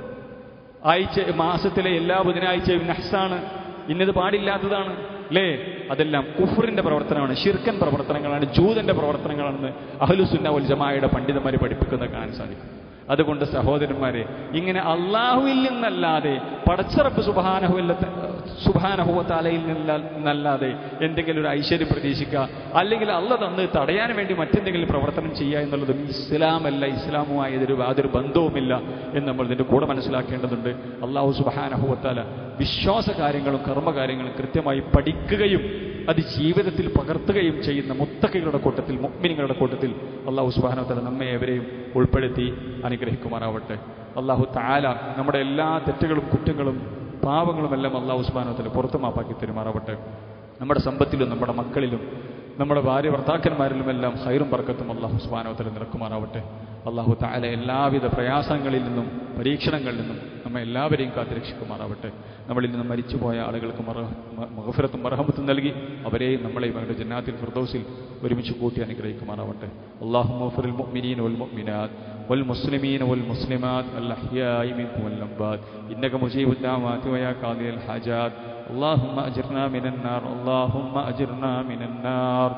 ആഴ്ച മാസത്തിലെ എല്ലാ ബുധനാഴ്ചയും നഹ്സാണ് ഇന്നത് പാടില്ലാത്തതാണ് അല്ലേ അതെല്ലാം കുഫറിന്റെ പ്രവർത്തനമാണ് ഷിർക്കൻ പ്രവർത്തനങ്ങളാണ് ജൂതന്റെ പ്രവർത്തനങ്ങളാണെന്ന് അഹ്ലുസുന്ന വൽ ജമാഅയുടെ പണ്ഡിതന്മാരെ പഠിപ്പിക്കുന്ന കാണാൻ സാധിക്കും അതുകൊണ്ട് സഹോദരന്മാരെ ഇങ്ങനെ അള്ളാഹുവിൽ നിന്നല്ലാതെ പടച്ചറപ്പ് സുബാനഹുവല്ല സുബാനഹുവത്താലയിൽ നിന്നല്ലാതെ എന്തെങ്കിലും ഒരു ഐശ്വര്യം പ്രതീക്ഷിക്കുക അല്ലെങ്കിൽ അല്ല തന്ന് തടയാൻ വേണ്ടി മറ്റെന്തെങ്കിലും പ്രവർത്തനം ചെയ്യുക എന്നുള്ളതും ഇസ്ലാമല്ല ഇസ്ലാമുമായി ഇതൊരു യാതൊരു ബന്ധവുമില്ല എന്ന് നമ്മൾ ഇതിന്റെ കൂടെ മനസ്സിലാക്കേണ്ടതുണ്ട് അള്ളാഹു സുബാനഹുവത്താല വിശ്വാസ കാര്യങ്ങളും കർമ്മകാര്യങ്ങളും കൃത്യമായി പഠിക്കുകയും അത് ജീവിതത്തിൽ പകർത്തുകയും ചെയ്യുന്ന മുത്തക്കകളുടെ കൂട്ടത്തിൽ മുഗ്മിനിങ്ങളുടെ കൂട്ടത്തിൽ അള്ളാഹു സുബാനവത്തല നമ്മെ എവരെയും ഉൾപ്പെടുത്തി അനുഗ്രഹിക്കുമാറാവട്ടെ അള്ളാഹു താല നമ്മുടെ എല്ലാ തെറ്റുകളും കുറ്റങ്ങളും പാവങ്ങളുമെല്ലാം അള്ളാഹു സുബാനവത്തല പുറത്തു മാപ്പാക്കി തരുമാറാവട്ടെ നമ്മുടെ സമ്പത്തിലും നമ്മുടെ മക്കളിലും നമ്മുടെ ഭാര്യ ഭർത്താക്കന്മാരിലുമെല്ലാം ഹൈറും പറക്കത്തും അള്ളാഹു സുബാനവത്തല നിറക്കുമാറാവട്ടെ അള്ളാഹു താല എല്ലാവിധ പ്രയാസങ്ങളിൽ നിന്നും പരീക്ഷണങ്ങളിൽ നിന്നും നമ്മെ എല്ലാവരെയും കാത്തുരക്ഷിക്കുമാറാവട്ടെ നമ്മളിൽ നിന്ന് മരിച്ചുപോയ ആളുകൾക്ക് മഹഫിറത്തും മറഹമത്തും നൽകി അവരെയും നമ്മളെയും അവരുടെ ജന്നാത്തിൽ ഫിർദൗസിൽ ഒരുമിച്ച് കൂട്ടി അനുഗ്രഹിക്കുമാറാവട്ടെ അള്ളാഹു മഫറിൽ മുഅ്മിനീൻ വൽ മുഅ്മിനാത്ത് والمسلمين والمسلمات الأحياء منكم والأموات إنك مجيب الدعوات ويا قاضي الحاجات اللهم أجرنا من النار اللهم أجرنا من النار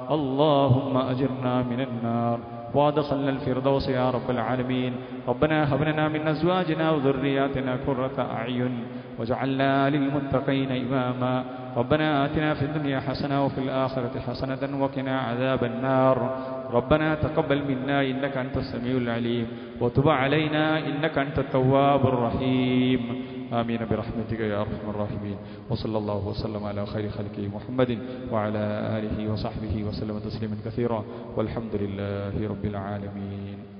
اللهم أجرنا من النار وادخلنا الفردوس يا رب العالمين ربنا هب لنا من أزواجنا وذرياتنا قرة أعين واجعلنا للمتقين إماما ربنا آتنا في الدنيا حسنة وفي الآخرة حسنة وقنا عذاب النار ربنا تقبل منا إنك أنت السميع العليم وتب علينا إنك أنت التواب الرحيم آمين برحمتك يا أرحم الراحمين وصلى الله وسلم على خير خلقه محمد وعلى آله وصحبه وسلم تسليما كثيرا والحمد لله رب العالمين